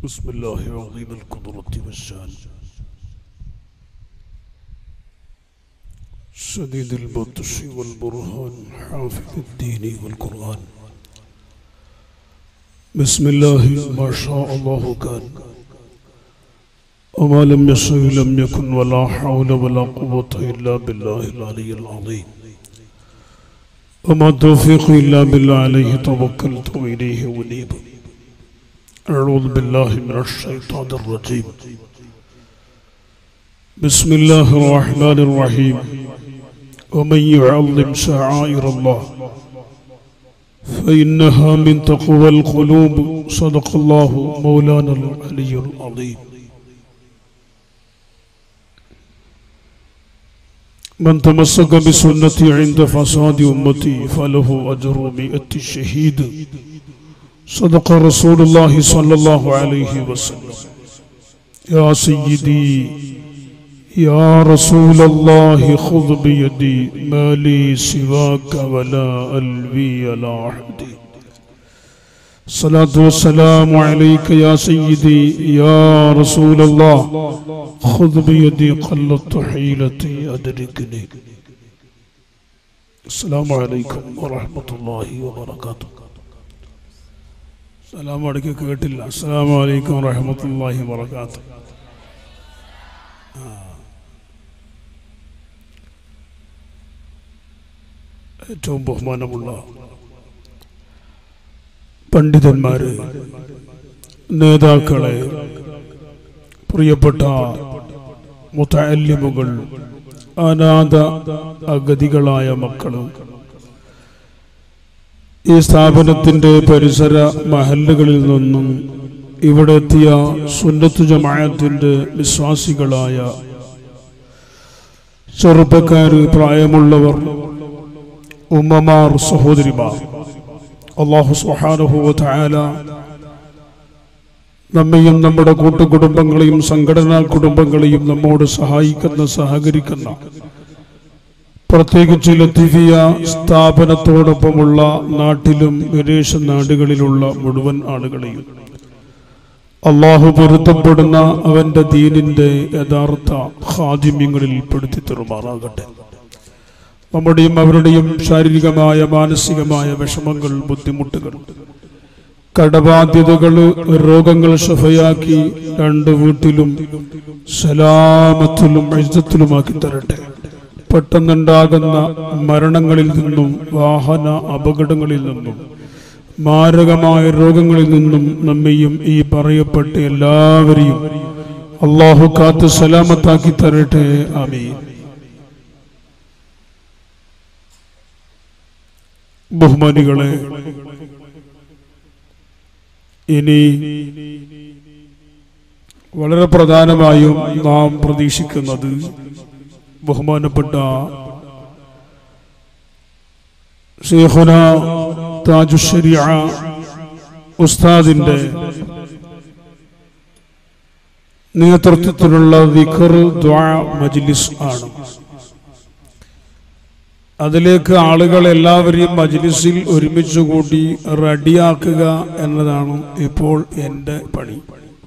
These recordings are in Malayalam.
بسم الله عظيم القدرة والشان شديد البطش والبرهان حافظ الدين والقرآن بسم الله ما شاء الله كان وما لم يشأ لم يكن ولا حول ولا قوة إلا بالله العلي العظيم وما التوفيق إلا بالله عليه توكلت وإليه أنيب أعوذ بالله من الشيطان الرجيم بسم الله الرحمن الرحيم ومن يعظم شعائر الله فإنها من تقوى القلوب صدق الله مولانا العلي العظيم من تمسك بسنتي عند فساد أمتي فله أجر مئة شهيد صدق رسول الله صلى الله عليه وسلم يا سيدي يا رسول الله خذ بيدي ما لي سواك ولا ألوي لا أحدي الصلاة والسلام عليك يا سيدي يا رسول الله خذ بيدي قلت حيلتي أدركني السلام عليكم ورحمة الله وبركاته സലാം അടക്കി കേട്ടില്ല അസ്സാം വലൈക്കും വറഹമത്തല്ലാഹി വർക്കാത്തു ഏറ്റവും ബഹുമാനമുള്ള പണ്ഡിതന്മാര് നേതാക്കളെ പ്രിയപ്പെട്ട മുത്തല്ലിമുകൾ അനാഥ അഗതികളായ മക്കളും ഈ സ്ഥാപനത്തിന്റെ പരിസര മഹല്ലുകളിൽ നിന്നും ഇവിടെ എത്തിയ സുന്നത്തു ജമായത്തിന്റെ വിശ്വാസികളായ ചെറുപ്പക്കാര് പ്രായമുള്ളവർ ഉമ്മമാർ സഹോദരിമാർ അള്ളാഹു സുഹാനുഭവത്തായാല നമ്മയും നമ്മുടെ കൂട്ടുകുടുംബങ്ങളെയും സംഘടനാ കുടുംബങ്ങളെയും നമ്മോട് സഹായിക്കുന്ന സഹകരിക്കുന്ന പ്രത്യേകിച്ച് ലത്തീഫിയ സ്ഥാപനത്തോടൊപ്പമുള്ള നാട്ടിലും വിദേശ നാടുകളിലുള്ള മുഴുവൻ ആളുകളെയും അള്ളാഹു പൊരുത്തപ്പെടുന്ന അവന്റെ ദീനിന്റെ യഥാർത്ഥ ഹാദിമ്യങ്ങളിൽ പെടുത്തി തെറുമാറാകട്ടെ നമ്മുടെയും അവരുടെയും ശാരീരികമായ മാനസികമായ വിഷമങ്ങൾ ബുദ്ധിമുട്ടുകൾ കടബാധ്യതകൾ രോഗങ്ങൾ ഷഫയാക്കി രണ്ട് വീട്ടിലും സലാമത്തിലും എഴുത്തത്തിലുമാക്കി തരട്ടെ പെട്ടെന്നുണ്ടാകുന്ന മരണങ്ങളിൽ നിന്നും വാഹന അപകടങ്ങളിൽ നിന്നും മാരകമായ രോഗങ്ങളിൽ നിന്നും നമ്മയും ഈ പറയപ്പെട്ട എല്ലാവരെയും അള്ളാഹു കാത്ത് സലാമത്താക്കി തരട്ടെ ആമീൻ ബഹുമാനികളെ ഇനി വളരെ പ്രധാനമായും നാം പ്രതീക്ഷിക്കുന്നത് ബഹുമാനപ്പെട്ട ഷെയ്ഖുന താജുഷരിയ ഉസ്താദിന്റെ നേതൃത്വത്തിലുള്ള വിഖർ ദ്വാ മജ്ലിസ് ആണ് അതിലേക്ക് ആളുകൾ എല്ലാവരെയും മജ്ലിസിൽ ഒരുമിച്ച് കൂടി റെഡിയാക്കുക എന്നതാണ് ഇപ്പോൾ എൻ്റെ പണി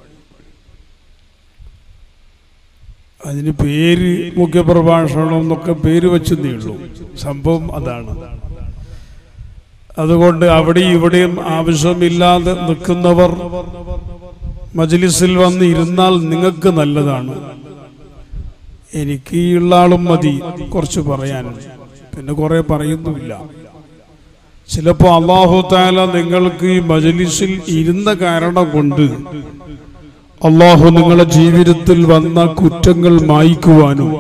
അതിന് പേര് മുഖ്യപ്രഭാഷണം എന്നൊക്കെ പേര് വെച്ചതേ ഉള്ളൂ സംഭവം അതാണ് അതുകൊണ്ട് അവിടെ ഇവിടെയും ആവശ്യമില്ലാതെ നിൽക്കുന്നവർ മജ്ലിസിൽ വന്ന് ഇരുന്നാൽ നിങ്ങൾക്ക് നല്ലതാണ് എനിക്ക് ഈ ഉള്ള ആളും മതി കുറച്ച് പറയാൻ പിന്നെ കുറെ പറയുന്നുമില്ല ചിലപ്പോ അള്ളാഹു താല നിങ്ങൾക്ക് ഈ മജ്ലിസിൽ ഇരുന്ന കാരണം കൊണ്ട് അള്ളാഹു നിങ്ങളുടെ ജീവിതത്തിൽ വന്ന കുറ്റങ്ങൾ മായ്ക്കുവാനും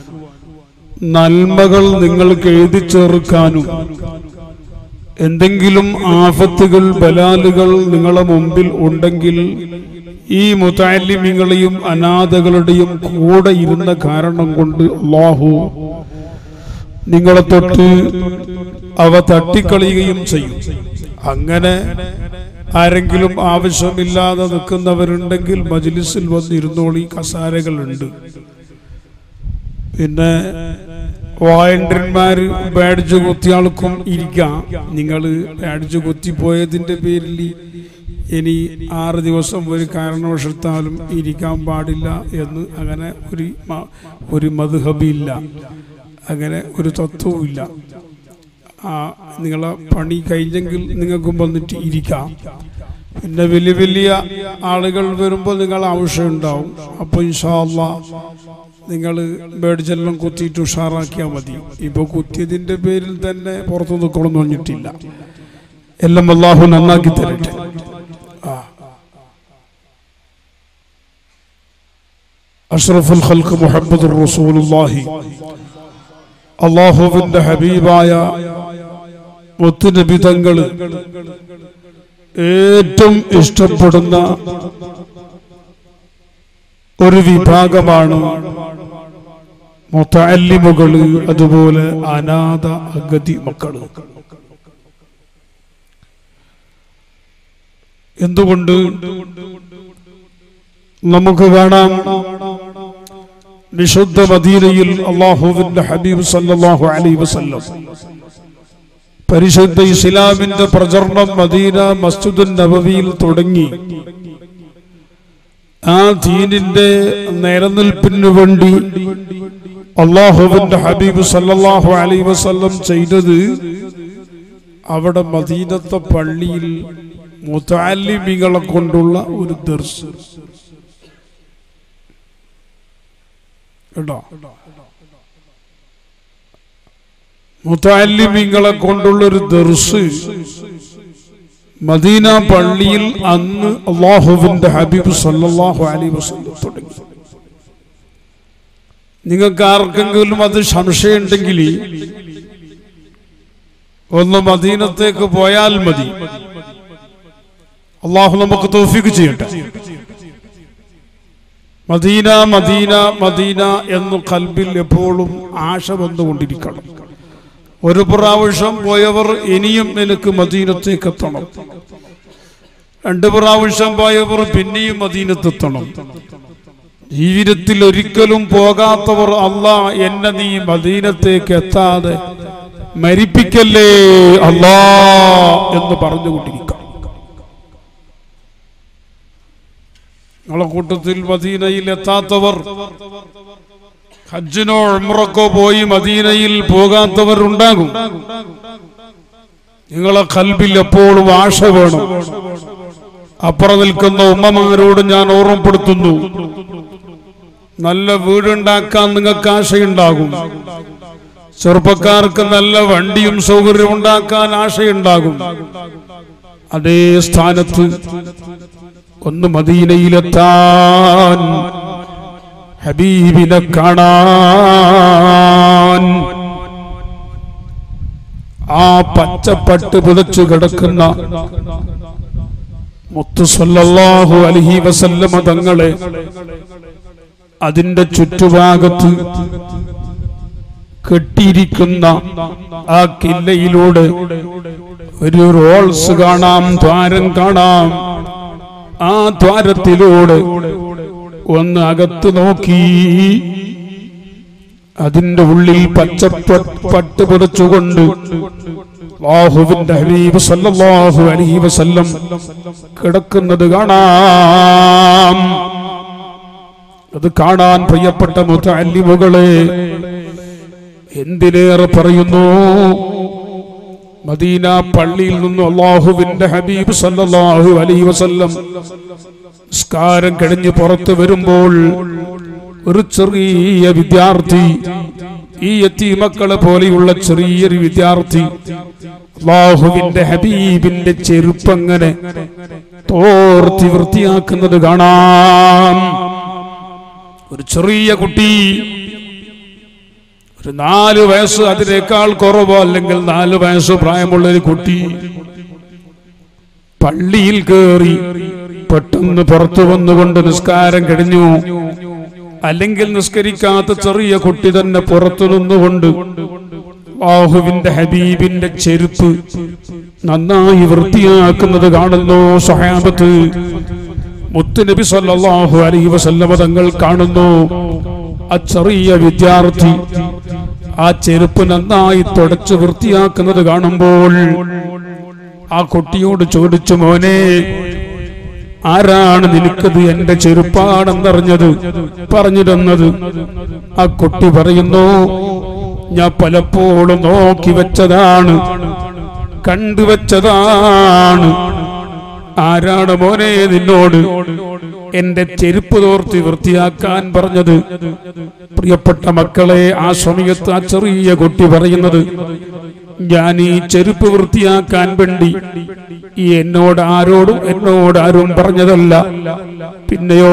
നന്മകൾ നിങ്ങൾക്ക് എഴുതി ചേർക്കാനും എന്തെങ്കിലും ആഫത്തുകൾ ബലാലുകൾ നിങ്ങളുടെ മുമ്പിൽ ഉണ്ടെങ്കിൽ ഈ മുത്താലിമിങ്ങളെയും അനാഥകളുടെയും കൂടെ ഇരുന്ന കാരണം കൊണ്ട് അള്ളാഹു നിങ്ങളെ തൊട്ട് അവ തട്ടിക്കളയുകയും ചെയ്യും അങ്ങനെ ആരെങ്കിലും ആവശ്യമില്ലാതെ നിൽക്കുന്നവരുണ്ടെങ്കിൽ മജ്ലിസിൽ വന്നിരുന്നോളി കസാരകളുണ്ട് പിന്നെ വായണ്ടന്മാര് ബാഡ്ജ് കുത്തിയാൾക്കും ഇരിക്കാം നിങ്ങൾ ബാഡ്ജ് കുത്തിപ്പോയതിന്റെ പേരിൽ ഇനി ആറ് ദിവസം ഒരു കാരണവശത്താലും ഇരിക്കാൻ പാടില്ല എന്ന് അങ്ങനെ ഒരു മ- ഒരു മധുഹബില്ല അങ്ങനെ ഒരു തത്വവും ആ നിങ്ങളെ പണി കഴിഞ്ഞെങ്കിൽ നിങ്ങൾക്കും വന്നിട്ട് ഇരിക്കാം പിന്നെ വലിയ വലിയ ആളുകൾ വരുമ്പോൾ നിങ്ങൾ ആവശ്യമുണ്ടാവും അപ്പോൾ ഇൻഷാല്ല നിങ്ങൾ മേടിച്ചെല്ലാം കുത്തിയിട്ട് ഉഷാറാക്കിയാൽ മതി ഇപ്പോൾ കുത്തിയതിൻ്റെ പേരിൽ തന്നെ പുറത്തു നിൽക്കണമെന്ന് പറഞ്ഞിട്ടില്ല എല്ലാം അള്ളാഹു നന്നാക്കി തരട്ടെ ആ അഷ്റഫുൽ ഖൽക്ക് മുഹമ്മദ് റസൂലുള്ളാഹി അള്ളാഹുവിന്റെ ഹബീബായ മുത്തുനബി തങ്ങള് ഏറ്റവും ഇഷ്ടപ്പെടുന്ന ഒരു വിഭാഗമാണ് മുത്തല്ലിമുകള് അതുപോലെ അനാഥ അഗതി മക്കള് എന്തുകൊണ്ട് നമുക്ക് കാണാം വിശുദ്ധ മദീനയിൽ അള്ളാഹുവിന്റെ ഹബീബ് സല്ലല്ലാഹു അലൈഹി വസല്ലം പരിശുദ്ധ ഇസ്ലാമിന്റെ പ്രചരണം മദീന മസ്ജിദുൻ നബവിയിൽ തുടങ്ങി ആ ദീനിന്റെ നിലനിൽപ്പിനു വേണ്ടി അള്ളാഹുവിന്റെ ഹബീബ് സല്ലല്ലാഹു അലൈഹി വസല്ലം ചെയ്തത് അവിടെ മദീനത്തെ പള്ളിയിൽ മുതാലിമികളെ കൊണ്ടുള്ള ഒരു ദർശനം കേട്ടോ മുതാലിമിങ്ങളെ കൊണ്ടുള്ള ഒരു ദർസ് മദീന പള്ളിയിൽ അന്ന് അള്ളാഹുവിന്റെ ഹബീബ് സല്ലല്ലാഹു അലൈഹി വസല്ലം തുടങ്ങി നിങ്ങൾക്ക് ആർക്കെങ്കിലും അത് സംശയമുണ്ടെങ്കിൽ ഒന്ന് മദീനത്തേക്ക് പോയാൽ മതി അള്ളാഹു നമുക്ക് തോഫിക്ക് ചെയ്യട്ടെ മദീന മദീന മദീന എന്ന് കൽബിൽ എപ്പോഴും ആശ വന്നുകൊണ്ടിരിക്കണം ഒരു പ്രാവശ്യം പോയവർ ഇനിയും എനിക്ക് മദീനത്തേക്ക് എത്തണം രണ്ട് പ്രാവശ്യം പോയവർ പിന്നെയും മദീനത്തെത്തണം ജീവിതത്തിൽ ഒരിക്കലും പോകാത്തവർ അല്ലാ എന്നെ നീ മദീനത്തേക്ക് എത്താതെ മരിപ്പിക്കല്ലേ അല്ലാ എന്ന് പറഞ്ഞുകൊണ്ടിരിക്കണം നിങ്ങളെ കൂട്ടത്തിൽ മദീനയിൽ എത്താത്തവർ ഹജ്ജിനോ ഉംറക്കോ പോയി മദീനയിൽ പോകാത്തവർ ഉണ്ടാകും നിങ്ങളെ കൽബിൽ എപ്പോഴും ആശ വേണം അപ്പുറം നിൽക്കുന്ന ഉമ്മമാരോട് ഞാൻ ഓർമ്മപ്പെടുത്തുന്നു നല്ല വീടുണ്ടാക്കാൻ നിങ്ങൾക്ക് ആശയുണ്ടാകും ചെറുപ്പക്കാർക്ക് നല്ല വണ്ടിയും സൗകര്യം ഉണ്ടാക്കാൻ ആശയുണ്ടാകും അതേ സ്ഥാനത്ത് ഒന്ന് മദീനയിലെത്താൻ ഹബീബിനെ കാണാൻ ആ പച്ചപ്പട്ട് പുതച്ചു കിടക്കുന്ന മുത്തുസല്ലാഹു അലഹി വസല്ലമ തങ്ങളെ അതിന്റെ ചുറ്റുഭാഗത്ത് കെട്ടിയിരിക്കുന്ന ആ കില്ലയിലൂടെ ഒരു റോൾസ് കാണാം ദ്വാരം കാണാം ആ ദ്വാരത്തിലൂടെ ഒന്ന് അകത്ത് നോക്കി അതിന്റെ ഉള്ളിൽ പച്ച പട്ട് പുതച്ചുകൊണ്ട് അല്ലാഹുവിന്റെ ഹബീബ് സല്ലല്ലാഹു അലൈഹി വസല്ലം കിടക്കുന്നത് കാണാം അത് കാണാൻ പ്രിയപ്പെട്ട മുത്തല്ലിമുകളെ എന്തിനേറെ പറയുന്നു മദീന പള്ളിയിൽ നിന്നും അള്ളാഹുവിന്റെ ഹബീബ് സല്ലല്ലാഹു അലൈഹി വസല്ലം നിസ്കാരം കഴിഞ്ഞ് പുറത്തു വരുമ്പോൾ ഒരു ചെറിയ വിദ്യാർത്ഥി ഈ എത്തിമക്കളെ പോലെയുള്ള ചെറിയൊരു വിദ്യാർത്ഥി അള്ളാഹുവിന്റെ ഹബീബിന്റെ ചെരുപ്പങ്ങനെ തോർത്തി വൃത്തിയാക്കുന്നത് കാണാം ഒരു ചെറിയ കുട്ടി ഒരു നാല് വയസ്സ് അതിനേക്കാൾ കുറവോ അല്ലെങ്കിൽ നാല് വയസ്സ് പ്രായമുള്ള ഒരു കുട്ടി പള്ളിയിൽ കയറി പെട്ടെന്ന് പുറത്തു വന്നുകൊണ്ട് നിസ്കാരം കഴിഞ്ഞു അല്ലെങ്കിൽ നിസ്കരിക്കാത്ത ചെറിയ കുട്ടി തന്നെ പുറത്തു നിന്നുകൊണ്ട് ബാഹുവിന്റെ ഹബീബിന്റെ ചെരുപ്പ് നന്നായി വൃത്തിയാക്കുന്നത് കാണുന്നു സഹാബത്ത് മുത്തുനബി സല്ലല്ലാഹു അലൈഹി വസല്ലമ തങ്ങൾ കാണുന്നു ആ ചെറിയ വിദ്യാർത്ഥി ആ ചെരുപ്പ് നന്നായി തുടച്ച് വൃത്തിയാക്കുന്നത് കാണുമ്പോൾ ആ കുട്ടിയോട് ചോദിച്ചു മോനെ ആരാണ് നിനക്കത് എന്റെ ചെരുപ്പാണെന്നറിഞ്ഞത് പറഞ്ഞു തന്നത് ആ കുട്ടി പറയുന്നു ഞാൻ പലപ്പോഴും നോക്കി വെച്ചതാണ് കണ്ടുവച്ചതാണ് ആരാണ് മോനെ നിന്നോട് എന്റെ ചെരുപ്പ് തോർത്തി വൃത്തിയാക്കാൻ പറഞ്ഞത് പ്രിയപ്പെട്ട മക്കളെ ആ സമയത്ത് ആ ചെറിയ കുട്ടി പറയുന്നത് ഞാൻ ഈ ചെരുപ്പ് വൃത്തിയാക്കാൻ വേണ്ടി ഈ എന്നോട് ആരോടും എന്നോട് ആരും പറഞ്ഞതല്ല പിന്നെയോ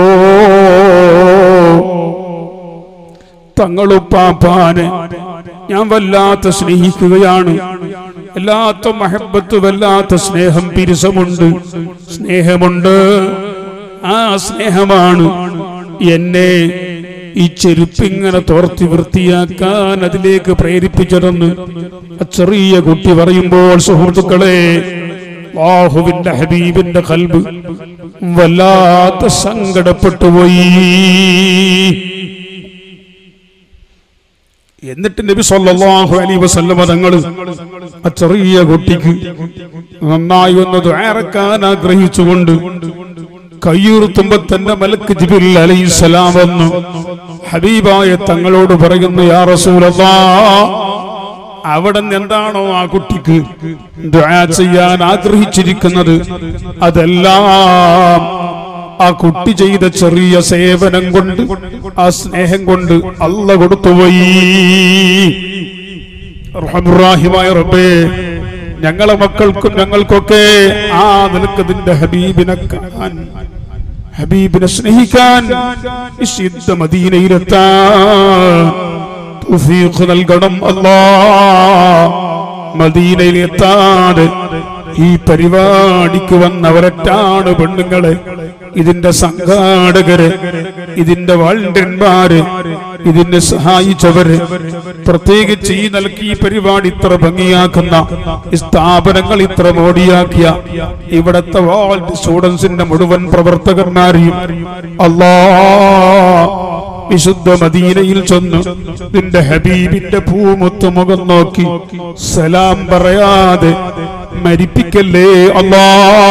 തങ്ങളുപ്പാപ്പാന് ഞാൻ വല്ലാത്ത സ്നേഹിക്കുകയാണ് വല്ലാത്ത മഹബത്ത് വല്ലാത്ത സ്നേഹം പിരിസമുണ്ട് സ്നേഹമുണ്ട് ആ സ്നേഹമാണ് എന്നെ ഈ ചെരുപ്പ് ഇങ്ങനെ തോർത്തി വൃത്തിയാക്കാൻ അതിലേക്ക് പ്രേരിപ്പിച്ചതെന്ന് ആ ചെറിയ കുട്ടി പറയുമ്പോൾ സുഹൃത്തുക്കളെ ബാഹുവിന്റെ ഹബീബിന്റെ കൽബ് വല്ലാത്ത സങ്കടപ്പെട്ടു പോയി എന്നിട്ട് നബി സല്ലല്ലാഹു അലൈഹി വസല്ലമ തങ്ങൾ ആ ചെറിയ കുട്ടിക്ക് നന്നായി ഒന്ന് ദ്വാരക്കാൻ ആഗ്രഹിച്ചുകൊണ്ട് കയ്യൂർത്തുമ്പോ തന്നെ മലക്ക് ജിബിൽ അലൈഹിസ്സലാം വന്നു ഹബീബായ തങ്ങളോട് പറയുന്നു യാ റസൂലല്ലാ അവിടെ നിന്ന് എന്താണോ ആ കുട്ടിക്ക് ദ്വാ ചെയ്യാൻ ആഗ്രഹിച്ചിരിക്കുന്നത് അതെല്ലാം ആ കുട്ടി ചെയ്ത ചെറിയ സേവനം കൊണ്ട് ആ സ്നേഹം കൊണ്ട് അല്ല കൊടുത്തുപോയി റഹമുറാഹിമായ റബ്ബേ ഞങ്ങളെ മക്കൾക്കും ഞങ്ങൾക്കൊക്കെ ആ നിനക്കതിന്റെ ഹബീബിനെ കാണാൻ ഹബീബിനെ സ്നേഹിക്കാൻ വിശുദ്ധ മദീനയിലെത്താൻ തൗഫീഖ് നൽകണം അല്ലാ മദീനയിലെത്താതെ ഈ പരിപാടിക്ക് വന്നവരറ്റാണ് പെണ്ണുങ്ങളെ ഇതിന്റെ സംഘാടകര് ഇതിന്റെ വാൾണ്ടന്മാര് ഇതിനെ സഹായിച്ചവര് പ്രത്യേകിച്ച് ഈ നൽകി ഈ പരിപാടി ഇത്ര ഭംഗിയാക്കുന്ന ഈ സ്ഥാപനങ്ങൾ ഇത്ര മോടിയാക്കിയ ഇവിടത്തെ വാൾഡ് സ്റ്റുഡൻസിന്റെ മുഴുവൻ പ്രവർത്തകന്മാരെയും അല്ലാ വിശുദ്ധ മദീനയിൽ ചെന്ന് നിന്റെ ഹബീബിന്റെ പൂമുത്ത് മുഖം നോക്കി സലാം പറയാതെ മരിപ്പിക്കല്ലേ അല്ലാ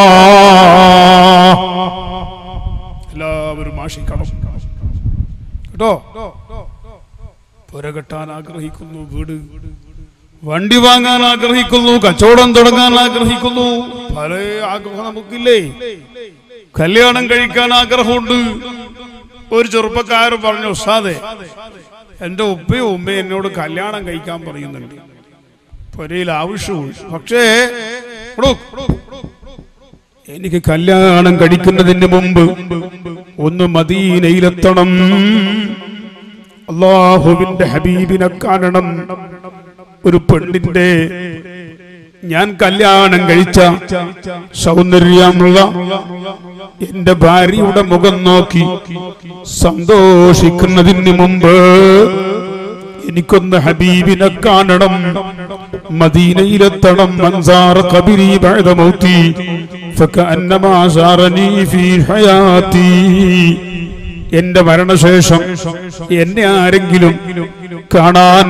എല്ലാവരും ആശിക്കണം കേട്ടോ പുര കെട്ടാൻ ആഗ്രഹിക്കുന്നു വീട് വണ്ടി വാങ്ങാൻ ആഗ്രഹിക്കുന്നു കച്ചവടം തുടങ്ങാൻ ആഗ്രഹിക്കുന്നു പല ആഗ്രഹം നമുക്കില്ലേ കല്യാണം കഴിക്കാൻ ആഗ്രഹമുണ്ട് ഒരു ചെറുപ്പക്കാരൻ പറഞ്ഞു ഉസ്താദെ എന്റെ ഉപ്പയും ഉമ്മയും എന്നോട് കല്യാണം കഴിക്കാൻ പറയുന്നുണ്ട് പുരയിൽ ആവശ്യമുണ്ട് പക്ഷേ എടോ, എനിക്ക് കല്യാണം കഴിക്കുന്നതിന് മുമ്പ് ഒന്ന് മദീനയിലെത്തണം അള്ളാഹുവിന്റെ ഹബീബിനെ കാണണം ഒരു പെണ്ണിന്റെ ഞാൻ കല്യാണം കഴിച്ച സൗന്ദര്യമുള്ള എന്റെ ഭാര്യയുടെ മുഖം നോക്കി സന്തോഷിക്കുന്നതിന് മുമ്പ് എനിക്കൊന്ന് ഹബീബിനെ കാണണം മദീനയിലെത്തണം മൻസാർ കബിരി ബഅദ മൗതി ഫകഅന്നമാ സാറനി ഫീ ഹയാതി എന്റെ മരണശേഷം എന്നെ ആരെങ്കിലും കാണാൻ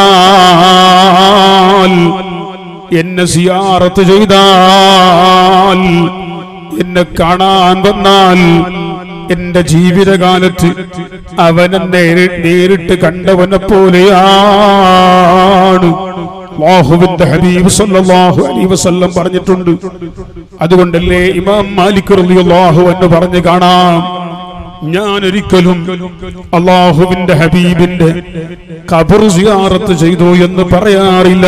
വന്നാൽ എന്നെ സിയാറത്ത് ചെയ്താൽ എന്നെ കാണാൻ വന്നാൽ എന്റെ ജീവിതകാലത്ത് അവനെ നേരി- നേരിട്ട് കണ്ടവനെ പോലെയാണ് അല്ലാഹുവിന്റെ ഹബീബ് സല്ലല്ലാഹു അലൈഹി വസല്ലം പറഞ്ഞിട്ടുണ്ട് അതുകൊണ്ടല്ലേ ഇമാം മാലിക് റളിയല്ലാഹു എന്ന് പറഞ്ഞു കാണാം ഞാൻ ഒരിക്കലും അള്ളാഹുവിന്റെ ഹബീബിന്റെ ഖബർ സിയാറത്ത് ചെയ്തു എന്ന് പറയാറില്ല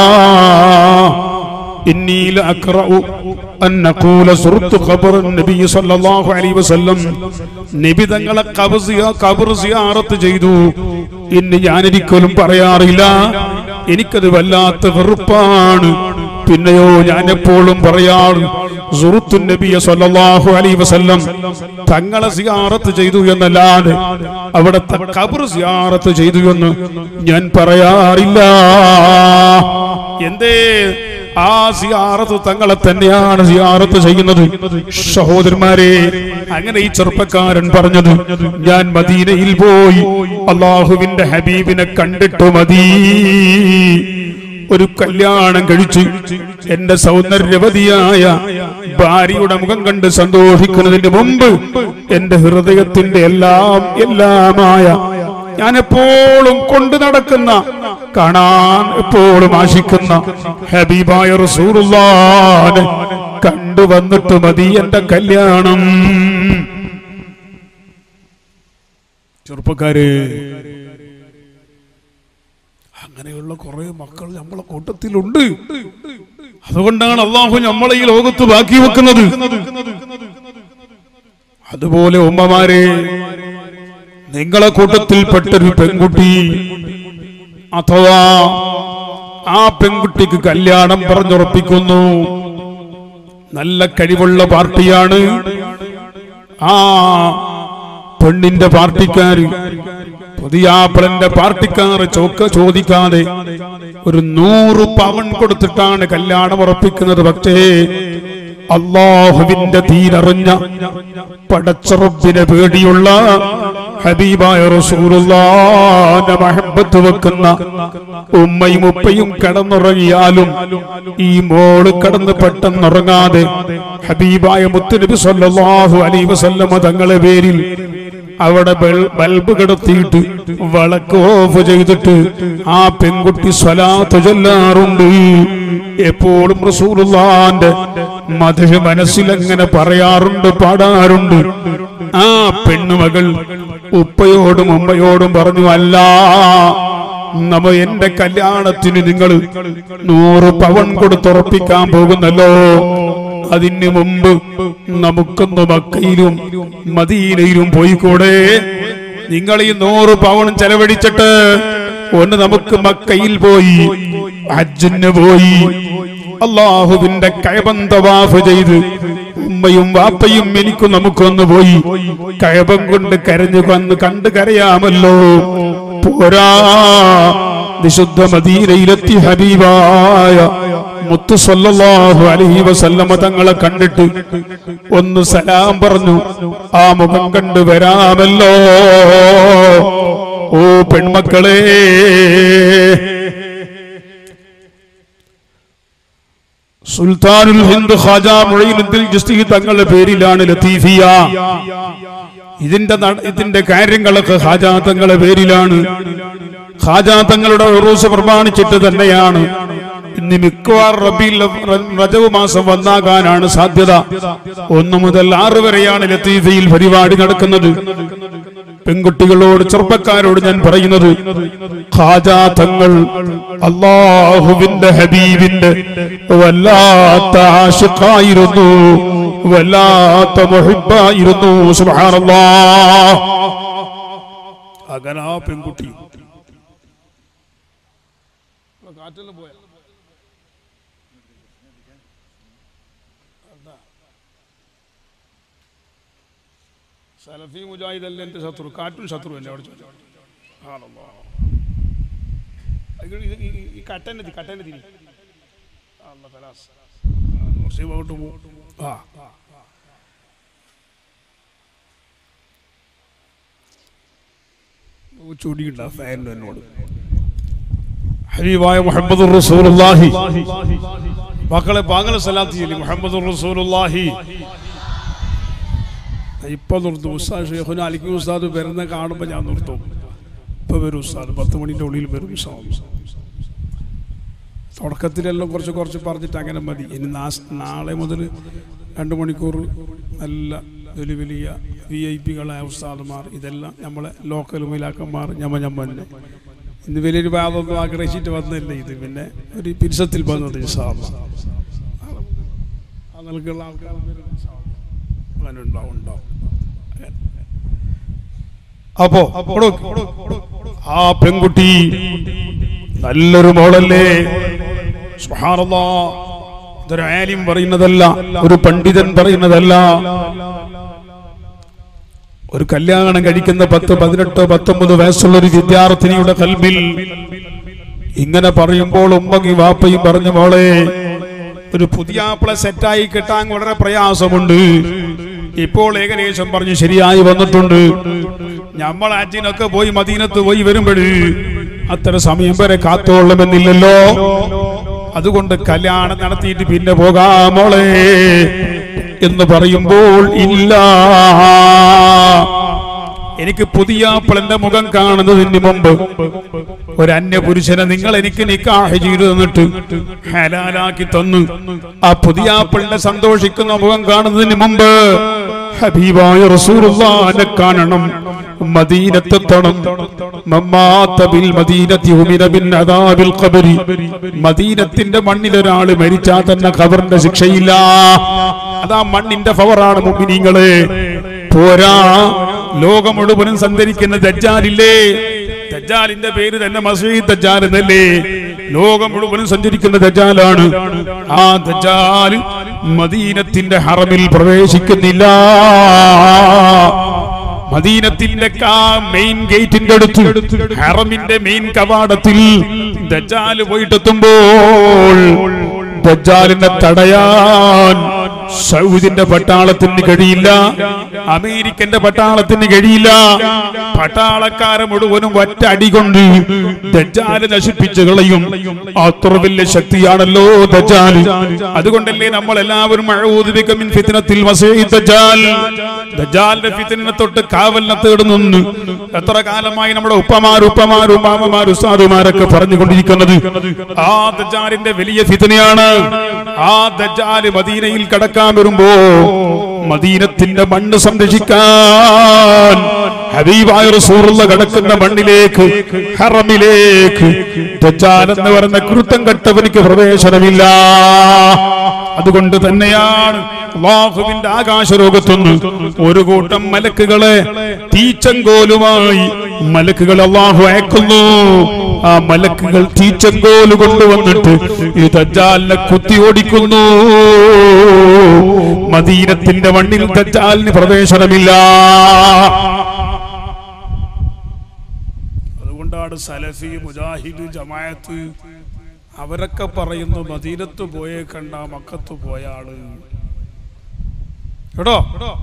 إني لأقرأ أن نقول زرت قبر النبي صلى الله عليه وسلم നബി തങ്ങളെ ഖബർ സിയാ- ഖബർ സിയാറത്ത് ചെയ്തു ഇന്ന് ഞാനൊരിക്കലും പറയാറില്ല എനിക്കത് വല്ലാത്ത വെറുപ്പാണ് പിന്നെയോ ഞാൻ എപ്പോഴും പറയാറ് സുഹൃത്തു നബിയ സല്ലല്ലാഹു അലൈഹി വസല്ലം തങ്ങളെ സിയാറത്ത് ചെയ്തു എന്നല്ലാതെ അവിടുത്തെ ഖബർ സിയാറത്ത് ചെയ്തു എന്ന് ഞാൻ പറയാറില്ല എന്തേ ആ സിയാറത്ത് തങ്ങളെ തന്നെയാണ് സിയാറത്ത് ചെയ്യുന്നത് സഹോദരന്മാരെ അങ്ങനെ ഈ ചെറുപ്പക്കാരൻ പറഞ്ഞത് ഞാൻ മദീനയിൽ പോയി അള്ളാഹുവിന്റെ ഹബീബിനെ കണ്ടിട്ട് മതി ഒരു കല്യാണം കഴിച്ച് എന്റെ സൗന്ദര്യവതിയായ ഭാര്യയുടെ മുഖം കണ്ട് സന്തോഷിക്കുന്നതിന് മുമ്പ് എന്റെ ഹൃദയത്തിന്റെ എല്ലാം എല്ലാമായ ഞാൻ എപ്പോഴും കൊണ്ടു നടക്കുന്ന കാണാൻ എപ്പോഴും ആശിക്കുന്ന ഹബീബായ റസൂറുള്ളാനെ കണ്ടുവന്നിട്ട് മതി എന്റെ കല്യാണം ചെറുപ്പക്കാര് അങ്ങനെയുള്ള കുറെ മക്കൾ നമ്മളെ കൂട്ടത്തിലുണ്ട് അതുകൊണ്ടാണ് അള്ളാഹു നമ്മളെ ഈ ലോകത്ത് ബാക്കി വെക്കുന്നത് അതുപോലെ ഉമ്മമാരെ നിങ്ങളെ കൂട്ടത്തിൽപ്പെട്ടൊരു പെൺകുട്ടി അഥവാ ആ പെൺകുട്ടിക്ക് കല്യാണം പറഞ്ഞുറപ്പിക്കുന്നു നല്ല കഴിവുള്ള പാർട്ടിയാണ് ആ പെണ്ണിന്റെ പാർട്ടിക്കാര് പുതിയാപ്പിളന്റെ പാർട്ടിക്കാർ ചോക്ക ചോദിക്കാതെ ഒരു നൂറ് പവൻ കൊടുത്തിട്ടാണ് കല്യാണം ഉറപ്പിക്കുന്നത് പക്ഷേ അള്ളാഹുവിന്റെ തീരറിഞ്ഞ പടച്ചറബിനെ പേടിയുള്ള ഹബീബായ റസൂലുള്ളാന്റെ മഹബത്ത് വെക്കുന്ന ഉമ്മയും ഉപ്പയും കടന്നുറങ്ങിയാലും ഈ മോള് കടന്ന് പെട്ടെന്നുറങ്ങാതെ ഹബീബായ മുത്തുനബി സല്ലല്ലാഹു അലൈഹി വസല്ലമ തങ്ങളെ പേരിൽ അവിടെ ബൾ- ബൾബ് കിടത്തിയിട്ട് വിളക്ക് ഓഫ് ചെയ്തിട്ട് ആ പെൺകുട്ടി സ്വലാത്ത് ചൊല്ലാറുണ്ട് എപ്പോഴും റസൂലുള്ളാന്റെ മധു മനസ്സിലങ്ങനെ പറയാറുണ്ട് പാടാറുണ്ട് ആ പെണ്ണുമകൾ ഉപ്പയോടും ഉമ്മയോടും പറഞ്ഞു അല്ല നമ്മ എന്റെ കല്യാണത്തിന് നിങ്ങൾ നൂറ് പവൻ കൊടുത്തുറപ്പിക്കാൻ പോകുന്നല്ലോ അതിന് മുമ്പ് നമുക്കൊന്ന് മക്കയിലും മദീനയിലും പോയിക്കൂടെ നിങ്ങൾ ഈ നൂറ് പവൻ ചെലവഴിച്ചിട്ട് ഒന്ന് നമുക്ക് മക്കയിൽ പോയി ഹജ്ജിന് പോയി അള്ളാഹുവിന്റെ കയബന്തവാഫ് ചെയ്ത് ഉമ്മയും വാപ്പയും എനിക്കും നമുക്കൊന്ന് പോയി കയബം കൊണ്ട് കരഞ്ഞു വന്ന് കണ്ട് കരയാമല്ലോ പോരാ വിശുദ്ധ മദീനയിലെത്തി ഹബീബായ മുത്തു സല്ലല്ലാഹു അലൈഹി വസല്ലമ തങ്ങളെ കണ്ടിട്ട് ഒന്ന് സലാം പറഞ്ഞു ആ മുഖം കണ്ട് വരാമല്ലോ ഓ പെൺമക്കളെ സുൽത്താനുൽ ഹിന്ദ് ഖാജ മുഈനുദ്ദീൻ ചിസ്തി തങ്ങളുടെ പേരിലാണ് ലത്തീഫിയ ഇതിന്റെ നട- ഇതിന്റെ കാര്യങ്ങളൊക്കെ ഖാജാ തങ്ങളുടെ പേരിലാണ് ഖാജാ തങ്ങളുടെ ഉറൂസ് പ്രമാണിച്ചിട്ട് തന്നെയാണ് ഇന്ന് മിക്കവാറും റബീൽ റജവ് മാസം വന്നാകാനാണ് സാധ്യത ഒന്ന് മുതൽ ആറ് വരെയാണ് ലത്തീഫയിൽ പരിപാടി നടക്കുന്നത് പെൺകുട്ടികളോട് ചെറുപ്പക്കാരോട് ഞാൻ പറയുന്നത് ഖാജാ തങ്ങൾ അള്ളാഹുവിന്റെ ഹബീബിന്റെ വല്ലാത്ത ആശുക്കായിരുന്നു വല്ലാത്ത മുഹിബായിരുന്നു സുബ്ഹാനല്ലാ അങ്ങനെ ആ പെൺകുട്ടി സലഫി മുജാഹിദ് അല്ല എന്റെ ശത്രു കാറ്റും ശത്രു അല്ലേ അവിടെ ചോദിച്ചോ. ആണല്ലോ. ഇത് ഇത് ഈ- ഈ- ഈ കട്ടനെ തി- കട്ടനെ തിരി അല്ലാ തലാസ്. ആ, കുറച്ച് അങ്ങോട്ട് പോ. ആ ആ, ആ. ഓ, ചൊടിയുണ്ട് ആ ഫാനിന് എന്നോട് ഹബീബായ മുഹമ്മദ് റസൂലുള്ളാഹി മക്കളെ പാങ്ങളെ സലാത്ത് ചെയ്യില്ലേ മുഹമ്മദ് റസൂലുള്ളാഹി ഇപ്പൊ നിർത്തും ഉസ്താദ് ഷെയ്ഖുന അലിക്കും ഉസ്താദ് വരുന്ന കാണുമ്പോൾ ഞാൻ നിർത്തും ഇപ്പൊ വരും ഉസ്താദ് പത്ത് മണിന്റെ ഉള്ളിൽ വരും ഇൻഷാ അല്ലാ. തുടക്കത്തിലെല്ലാം കുറച്ച് കുറച്ച് പറഞ്ഞിട്ട് അങ്ങനെ മതി ഇനി നാസ് നാളെ മുതൽ രണ്ട് മണിക്കൂർ നല്ല വലിയ വലിയ വി ഐ പികളായ ഉസ്താദുമാർ ഇതെല്ലാം നമ്മളെ ലോക്കൽ മിലാക്കന്മാർ ഞമ്മ ഞമ്മന്നെ ഇന്ന് വലിയൊരു ഭാഗമൊന്നും ആഗ്രഹിച്ചിട്ട് വന്നില്ല ഇത് പിന്നെ ഒരു പിരിസത്തിൽ വന്നത് ഇൻഷാ അല്ലാ. ആ നിലക്കുള്ള ആൾക്കാർ വരും ഇൻഷാ അല്ലാ. അങ്ങനെ ഉണ്ടാവും ഉണ്ടാവും അപ്പോ കൊടുക്ക്. ആ പെൺകുട്ടി നല്ലൊരു മോളല്ലേ സുബ്ഹാനല്ലാ. ഇതൊരു ആലിം പറയുന്നതല്ല ഒരു പണ്ഡിതൻ പറയുന്നതല്ല ഒരു കല്യാണം കഴിക്കുന്ന പത്ത് പതിനെട്ട് പത്തൊമ്പത് വയസ്സുള്ള ഒരു വിദ്യാർത്ഥിനിയുടെ കൽബിൽ ഇങ്ങനെ പറയുമ്പോൾ ഉമ്മയും വാപ്പയും പറഞ്ഞു മോളെ ഒരു പുതിയ ആപ്പിളെ സെറ്റായി കിട്ടാൻ വളരെ പ്രയാസമുണ്ട് ഇപ്പോൾ ഏകദേശം പറഞ്ഞ് ശരിയായി വന്നിട്ടുണ്ട് നമ്മൾ ആറ്റിനൊക്കെ പോയി മദീനത്ത് പോയി വരുമ്പോൾ അത്ര സമയം വരെ കാത്തോളമെന്നില്ലല്ലോ അതുകൊണ്ട് കല്യാണം നടത്തിയിട്ട് പിന്നെ പോകാമോളെ എന്ന് പറയുമ്പോൾ ഇല്ല എനിക്ക് പുതിയ എന്റെ മുഖം കാണുന്നതിന് മുമ്പ് ഒരു അന്യ പുരുഷനെ നിങ്ങൾ എനിക്ക് നിക്കാഹ് ചെയ്തു തന്നിട്ട് ഹലാലാക്കി തന്നു ആ പുതിയ ആപ്പിളിന്റെ സന്തോഷിക്കുന്ന മുഖം കാണുന്നതിന് മുമ്പ് ഹബീബായ റസൂലുള്ളാഹിനെ കാണണം മദീനത്തെത്തണം മമ്മാത്ത ബിൽ മദീനത്തി ഉമിന ബിൻ അദാബിൽ ഖബരി മദീനത്തിന്റെ മണ്ണിൽ ഒരാൾ മരിച്ചാൽ തന്നെ ഖബറിന്റെ ശിക്ഷയില്ല അതാ മണ്ണിന്റെ ഫവറാണ് മുഅ്മിനീങ്ങളെ പോരാ ലോകം മുഴുവനും സഞ്ചരിക്കുന്ന ദജ്ജാലില്ലേ ദജ്ജാലിന്റെ പേര് തന്നെ മസീദ് ദജ്ജാൽ എന്നല്ലേ ലോകം മുഴുവനും സഞ്ചരിക്കുന്ന ദജ്ജാലാണ് ആ ദജ്ജാൽ മദീനത്തിന്റെ ഹറമിൽ പ്രവേശിക്കുന്നില്ല മദീനത്തിന്റെ മെയിൻ ഗേറ്റിന്റെ അടുത്ത് ഹറമിന്റെ മെയിൻ കവാടത്തിൽ ദജ്ജാൽ പോയിട്ടെത്തുമ്പോൾ ദജ്ജാലിനെ തടയാൻ സൗദിന്റെ പട്ടാളത്തിന് കഴിയില്ല അമേരിക്കന്റെ പട്ടാളത്തിന് കഴിയില്ല പട്ടാളക്കാരെ മുഴുവനും ഒറ്റ അടി കൊണ്ട് ദജ്ജാല് നശിപ്പിച്ചു കളയും അത്ര വലിയ ശക്തിയാണല്ലോ ദജ്ജാൽ അതുകൊണ്ടല്ലേ നമ്മൾ എല്ലാവരും അഴൂദിമിൻ ഫിത്തിനത്തിൽ ദജ്ജാലിന്റെ ഫിത്തിനെ തൊട്ട് കാവലിനെ തേടുന്നു എത്ര കാലമായി നമ്മുടെ ഉപ്പമാരും ഉപ്പമാരും മാമമാരും ഉസ്താദുമാരൊക്കെ പറഞ്ഞുകൊണ്ടിരിക്കുന്നത് ആ ദജ്ജാലിന്റെ വലിയ ഫിത്തിനെയാണ് ആ ദജ്ജാല് മദീനയിൽ കടക്കാൻ വരുമ്പോ മദീനത്തിന്റെ മണ്ണ് സംരക്ഷിക്കാൻ ഹബീബായ റസൂറുള്ള കടക്കുന്ന മണ്ണിലേക്ക് ഹറമിലേക്ക് ദജ്ജാൽ എന്ന് പറയുന്ന കൃത്തം കെട്ടവനിക്ക് പ്രവേശനമില്ല അതുകൊണ്ട് തന്നെയാണ് അള്ളാഹുവിന്റെ ആകാശലോകത്തുനിന്ന് ഒരു കൂട്ടം മലക്കുകളെ തീച്ചങ്കോലുമായി മലക്കുകൾ അള്ളാഹു അയക്കുന്നു ആ മലക്കുകൾ തീച്ചങ്കോല് കൊണ്ടുവന്നിട്ട് ഈ ദജ്ജാലിനെ കുത്തി ഓടിക്കുന്നു മദീനത്തിന്റെ മണ്ണിൽ ദജ്ജാലിന് പ്രവേശനമില്ല അതുകൊണ്ടാണ് സലഫി മുജാഹിദ് ജമായത്ത് അവരൊക്കെ പറയുന്നു മദീനത്ത് പോയേ കണ്ട മക്കത്ത് പോയ ആള് കേട്ടോ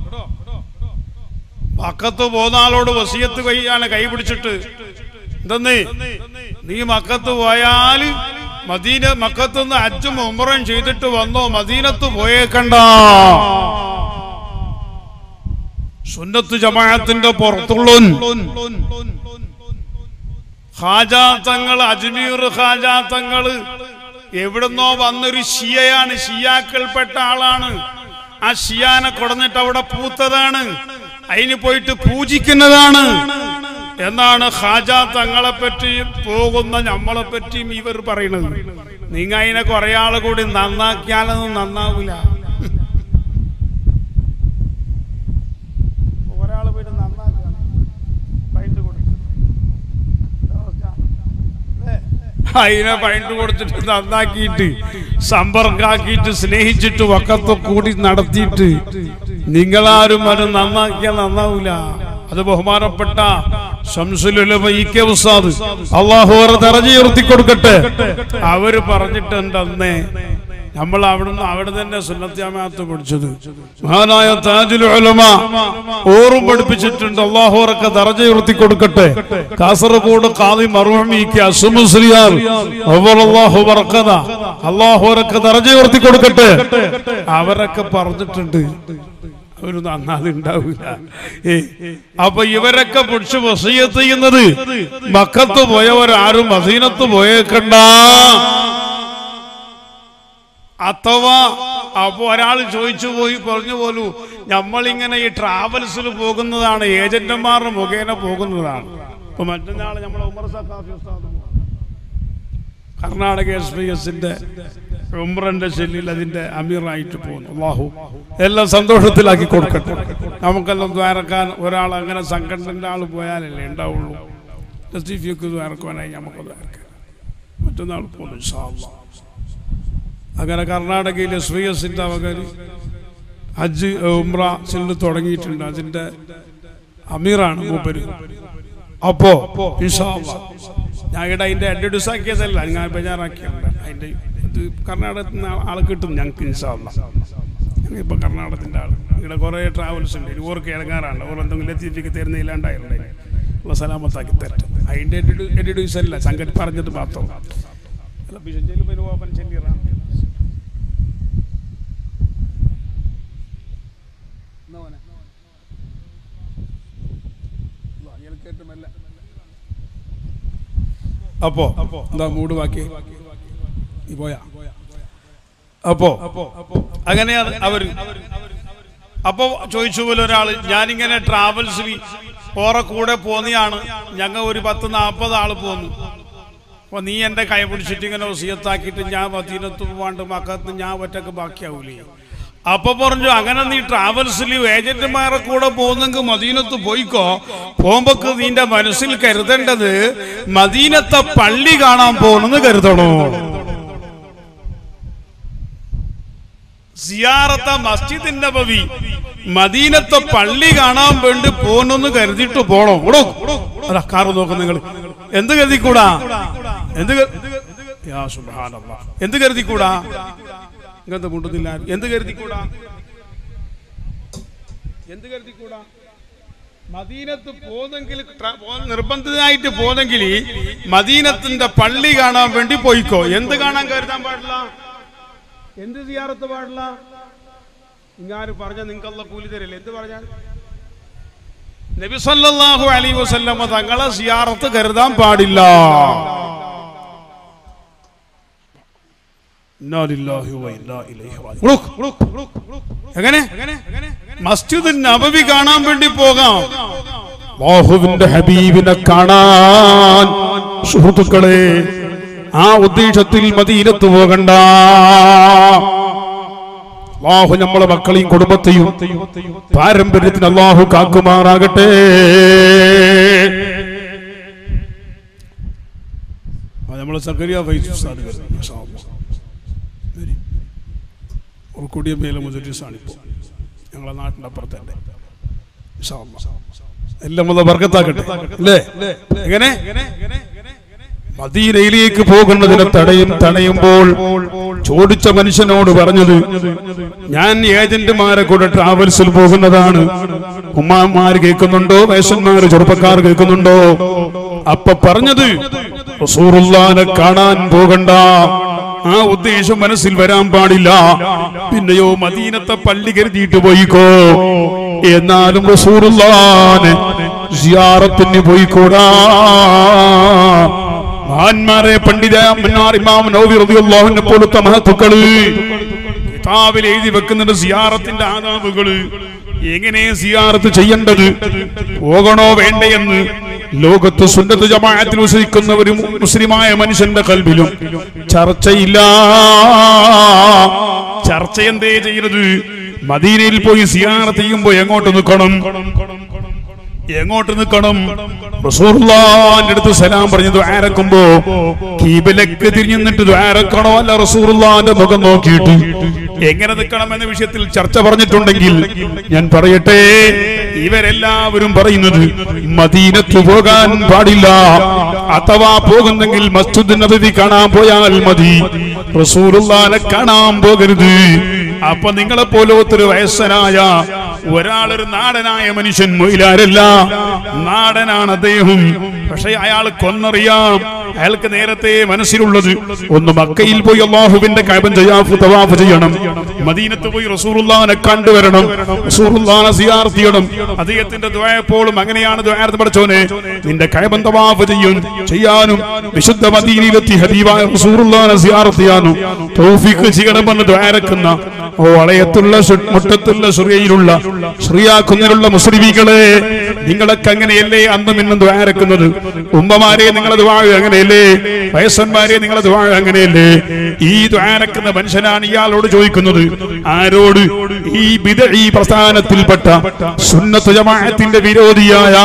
മക്കത്ത് പോന്ന ആളോട് വസിയത്ത് കൈയാണ് കൈ പിടിച്ചിട്ട് എന്തെന്നേ നീ മക്കത്ത് പോയാൽ മദീന മക്കത്തുനിന്ന് അജ്ജും ഉമ്രയും ചെയ്തിട്ട് വന്നോ മദീനത്ത് പോയേക്കണ്ട സുന്നത്ത് ജമാഅത്തിന്റെ പുറത്തുള്ളോൻ ഹാജാത്തങ്ങൾ അജ്മീർ ഹാജാത്തങ്ങള് എവിടുന്നോ വന്നൊരു ഷിയയാണ് ഷിയാക്കൾപ്പെട്ട ആളാണ് ആ ഷിയാനെ കൊടുന്നിട്ട് അവിടെ പൂത്തതാണ് അതിന് പോയിട്ട് പൂജിക്കുന്നതാണ് എന്നാണ് ഹാജ തങ്ങളെ പറ്റിയും പോകുന്ന നമ്മളെ പറ്റിയും ഇവർ പറയുന്നത് നിങ്ങ അതിനെ കുറെ ആൾ കൂടി നന്നാക്കിയാലൊന്നും നന്നാവില്ല ഒരാൾ പോയിട്ട് നന്നാക്കുകയാണ് പൈൻറ്റ് കൊടുത്ത് അതിനെ പൈൻറ്റ് കൊടുത്തിട്ട് നന്നാക്കിയിട്ട് സമ്പർക്കാക്കിയിട്ട് സ്നേഹിച്ചിട്ട് വക്കത്ത് കൂടി നടത്തിയിട്ട് നിങ്ങളാരും അത് നന്നാക്കിയാൽ നന്നാവൂല അത് ബഹുമാനപ്പെട്ട ഉസ്താദ് അള്ളാഹു തെറഞ്ഞുയർത്തി കൊടുക്കട്ടെ അവര് പറഞ്ഞിട്ടുണ്ട് അന്നേ നമ്മൾ അവിടുന്ന് അവിടെ തന്നെ സുന്നത്യാമത്ത് പഠിച്ചത് മഹാനായ താജുൽ ഉലമ ഓറും പഠിപ്പിച്ചിട്ടുണ്ട് അള്ളാഹുറൊക്കെ ദറജ ഉയർത്തി കൊടുക്കട്ടെ കാസർഗോഡ് കാതി മറുഹമിക്ക് അസുമുസ്ലിയാർ അള്ളാഹു വർക്കത അള്ളാഹുറൊക്കെ ദറജ ഉയർത്തി കൊടുക്കട്ടെ അവരൊക്കെ പറഞ്ഞിട്ടുണ്ട് ഒരു നന്നാത് ഉണ്ടാവില്ല ഏ അപ്പൊ ഇവരൊക്കെ പിടിച്ച് വസീയത്ത് ചെയ്യുന്നത് മക്കത്ത് പോയവരാരും മദീനത്ത് പോയേക്കണ്ട അഥവാ അപ്പൊ ഒരാൾ ചോദിച്ചു പോയി പറഞ്ഞു പോലു നമ്മളിങ്ങനെ ഈ ട്രാവൽസിൽ പോകുന്നതാണ് ഏജന്റുമാർ മുഖേന പോകുന്നതാണ് ഇപ്പൊ മറ്റന്നാൾ നമ്മളെ ഉമർ സഖാഫി ഉസ്താദ് പോകും. കർണാടക എസ് പി എസിന്റെ ഉമ്രന്റെ ശല്ലിൽ അതിന്റെ അമീറായിട്ട് പോകുന്നു അള്ളാഹു എല്ലാം സന്തോഷത്തിലാക്കി കൊടുക്കട്ടെ നമുക്കെല്ലാം ദ്വാരക്കാൻ ഒരാൾ അങ്ങനെ സംഘടനന്റെ ആൾ പോയാലല്ലേ ഉണ്ടാവുള്ളൂ ലത്തീഫിയൊക്കെ ദ്വാരക്കുവാനായി നമുക്ക് ദ്വാരക്കാൻ മറ്റന്നാൾ പോകുന്നു ഇൻഷാ അല്ലാഹ്. അങ്ങനെ കർണാടകയിലെ എസ് പി എസിന്റെ അവകാരി ഹജ്ജ് ഉമ്ര ചെല്ലു തുടങ്ങിയിട്ടുണ്ട് അതിന്റെ അമീറാണ് മൂപ്പര് അപ്പോ ഇൻഷാ അല്ലാഹ്. ഞാൻ ഇവിടെ അതിന്റെ അഡ്വർട്ടൈസ് ആക്കിയതല്ല ഞാൻ ബേജാറാക്കിയല്ല അതിന്റെ ഇത് കർണാടകത്തിൽ നിന്ന് ആൾ കിട്ടും ഞങ്ങൾക്ക് ഇൻഷാല്ല ഇപ്പൊ കർണാടകത്തിന്റെ ആൾ ഇവിടെ കുറെ ട്രാവൽസ് ഉണ്ട് ഓർക്ക് ഇറങ്ങാറാണ് ഓർ എന്തെങ്കിലും എത്തിയിട്ട് തരുന്നില്ലാണ്ടായില്ലേ ഉള്ള സലാമത്താക്കി തരട്ടെ അതിൻ്റെ എഡിഡ്യൂസ് അല്ല സംഘടി പറഞ്ഞത് മാത്രം അല്ല ബിഷഞ്ചേരി പിന്നെ ഓപ്പൺ ചെല്ലിറാം അപ്പോ എന്താ മൂട് ബാക്കി നീ പോയാ അപ്പോ അങ്ങനെയാണ് അവര് അപ്പോ ചോദിച്ചു പോലെ ഒരാള് ഞാനിങ്ങനെ ട്രാവൽസിൽ ഓറെ കൂടെ പോന്നിയാണ് ഞങ്ങൾ ഒരു പത്ത് നാൽപ്പത് ആള് പോന്നു അപ്പൊ നീ എന്റെ കൈ പിടിച്ചിട്ട് ഇങ്ങനെ ഒസിയത്താക്കിയിട്ട് ഞാൻ മദീനത്ത് പോവാണ്ട് മക്കത്ത് ഞാൻ ഒറ്റക്ക് ബാക്കിയാവൂലേ അപ്പൊ പറഞ്ഞു അങ്ങനെ നീ ട്രാവൽസിൽ ഏജന്റുമാരെ കൂടെ പോകുന്നെങ്കിൽ മദീനത്ത് പോയിക്കോ പോകുമ്പോ നിന്റെ മനസ്സിൽ കരുതേണ്ടത് മദീനത്തെ പള്ളി കാണാൻ പോകുന്നെന്ന് കരുതണോ സിയാറത്ത മസ്ജിദ് നബവി മദീനത്തെ പള്ളി കാണാൻ വേണ്ടി പോണെന്ന് കരുതിയിട്ട് പോണോ ഓടോ അതാ കാറ് നോക്കും നിങ്ങൾ എന്ത് കരുതിക്കൂടാ എന്ത് കരു- യാ സുബ്ഹാനല്ലാ. എന്ത് കരുതിക്കൂടാ ഇങ്ങനത്തെ മുണ്ടുന്നില്ല ആരും. എന്ത് കരുതിക്കൂടാ എന്ത് കരുതിക്കൂടാ മദീനത്ത് പോന്നെങ്കിൽ ട്ര- പോ- നിർബന്ധിതമായിട്ട് പോന്നെങ്കിൽ മദീനത്തിന്റെ പള്ളി കാണാൻ വേണ്ടി പോയിക്കോ എന്ത് കാണാൻ കരുതാൻ പാടില്ല എന്ത് സിയാറത്ത് പാടില്ല ഇങ്ങാര് പറഞ്ഞ നിങ്ങൾക്കുള്ള കൂലി തരില്ല എന്ത് പറഞ്ഞാൽ നബി സല്ലല്ലാഹു അലൈഹി വസല്ലമ തങ്ങളെ സിയാറത്ത് കരുതാൻ പാടില്ല ഇന്നാ ലില്ലാഹി വ ഇന്നാ ഇലൈഹി റാജിഊൻ. ഉളുക്ക്, ഉളുക്ക്, ഉളുക്ക്, ഉളുക്ക്. എങ്ങനെ മസ്ജിദ് നബവി കാണാൻ വേണ്ടി പോകാം ബാഹുവിന്റെ ഹബീബിനെ കാണാൻ സുഹൃത്തുക്കളെ ആ ഉദ്ദേശത്തിൽ മദീനത്ത് പോകണ്ട അള്ളാഹു നമ്മളെ മക്കളെയും കുടുംബത്തെയും പാരമ്പര്യത്തിന് അള്ളാഹു കാക്കുമാറാകട്ടെ നമ്മൾ സക്കരിയ ഫൈസ് ഉസ്താദ് വരുന്നു. മാഷാ അല്ലാ. വരി. ഒരു കൊടിയ മേലെ മുതലിസാണ് ഇപ്പോൾ ഞങ്ങളെ നാട്ടിൻ്റെ അപ്പുറത്തെ മാഷാ അല്ലാ. എല്ലാം ഒന്ന് ബർക്കത്താക്കട്ടെ അല്ലേ എങ്ങനെ മദീനയിലേക്ക് പോകുന്നതിന് തടയും തടയുമ്പോൾ ചോദിച്ച മനുഷ്യനോട് പറഞ്ഞത് ഞാൻ ഏജന്റുമാരെ കൂടെ ട്രാവൽസിൽ പോകുന്നതാണ് ഉമ്മാമാര് കേൾക്കുന്നുണ്ടോ വയസ്സന്മാര് ചെറുപ്പക്കാർ കേൾക്കുന്നുണ്ടോ അപ്പൊ പറഞ്ഞത് റസൂറുല്ലാനെ കാണാൻ പോകണ്ട ആ ഉദ്ദേശം മനസ്സിൽ വരാൻ പാടില്ല പിന്നെയോ മദീനത്തെ പള്ളി കരുതിയിട്ട് പോയിക്കോ എന്നാലും റസൂറുല്ലാനെ സിയാറത്തിന് പോയിക്കൂടാ മഹാന്മാരെ പണ്ഡിത മന്നാർ ഇമാം നൗവി റളിയല്ലാഹുവിനെ പോലത്തെ മഹത്തുക്കള് കിതാബിൽ എഴുതി വെക്കുന്നുണ്ട് സിയാറത്തിന്റെ ആദാബുകള് എങ്ങനെ സിയാറത്ത് ചെയ്യേണ്ടത് പോകണോ വേണ്ടയെന്ന് ലോകത്ത് സുന്നത്ത് ജമാഅത്തിൽ വിശ്വസിക്കുന്ന ഒരു മുസ്ലിമായ മനുഷ്യന്റെ കൽബിലും ചർച്ചയില്ല ചർച്ച എന്തേ ചെയ്യുന്നത് മദീനയിൽ പോയി സിയാറത്ത് ചെയ്യുമ്പോ എങ്ങോട്ട് നിൽക്കണം എങ്ങോട്ട് നിൽക്കണം റസൂർലാന്റെ അടുത്ത് സലാം പറഞ്ഞു ദ്വാരക്കുമ്പോ കീബിലക്ക് തിരിഞ്ഞു നിന്നിട്ട് ദ്വാരക്കണോ അല്ല റസൂർലാന്റെ മുഖം നോക്കിയിട്ട് എങ്ങനെ നിൽക്കണം എന്ന വിഷയത്തിൽ ചർച്ച പറഞ്ഞിട്ടുണ്ടെങ്കിൽ ഞാൻ പറയട്ടെ ഇവരെല്ലാവരും പറയുന്നത് മദീനത്ത് പോകാൻ പാടില്ല അഥവാ പോകുന്നെങ്കിൽ മസ്ജിദ് നബവി കാണാൻ പോയാൽ മതി റസൂലുള്ളാനെ കാണാൻ പോകരുത് അപ്പൊ നിങ്ങളെ പോലത്തൊരു വയസ്സനായ ഒരാളൊരു നാടനായ മനുഷ്യൻ മൊയിലാരല്ല നാടനാണ് അദ്ദേഹം പക്ഷെ അയാൾ കൊന്നറിയാം അയാൾക്ക് നേരത്തെ മനസ്സിലുള്ളത് ഒന്ന് മക്കയിൽ പോയി അള്ളാഹുവിന്റെ കാബൻ ചെയ്യാഫ് തവാഫ് ചെയ്യണം മദീനത്ത് പോയി റസൂറുല്ലാനെ കണ്ടുവരണം റസൂറുല്ലാനെ സിയാർത്ത് ചെയ്യണം അദ്ദേഹത്തിന്റെ ദ്വയപ്പോഴും അങ്ങനെയാണ് ദ്വാരത്ത് പഠിച്ചോനെ നിന്റെ കാബൻ തവാഫ് ചെയ്യും ചെയ്യാനും വിശുദ്ധ മദീനയിലെത്തി ഹബീബായ റസൂറുല്ലാനെ സിയാർത്ത് ചെയ്യാനും തൗഫീഖ് ചെയ്യണമെന്ന് ദ്വാരക്കുന്ന ഓ വളയത്തുള്ള സു- മുട്ടത്തുള്ള ശ്രീയിലുള്ള ശ്രീയാക്കുന്നതിലുള്ള മുസ്ലിമീകളെ നിങ്ങളൊക്കെ അങ്ങനെയല്ലേ അന്നും ഇന്നും ദ്വാരക്കുന്നത് ഉമ്മമാരെ നിങ്ങളെ ദ്വാഴ അങ്ങനെയല്ലേ വയസ്സന്മാരെ നിങ്ങളെ ദ്വാഴ അങ്ങനെയല്ലേ ഈ ദ്വാരക്കുന്ന മനുഷ്യനാണ് ഇയാളോട് ചോദിക്കുന്നത് ആരോട് ഈ ബിദ ഈ പ്രസ്ഥാനത്തിൽപ്പെട്ട സുന്നത്ത് ജമാഅത്തിന്റെ വിരോധിയായ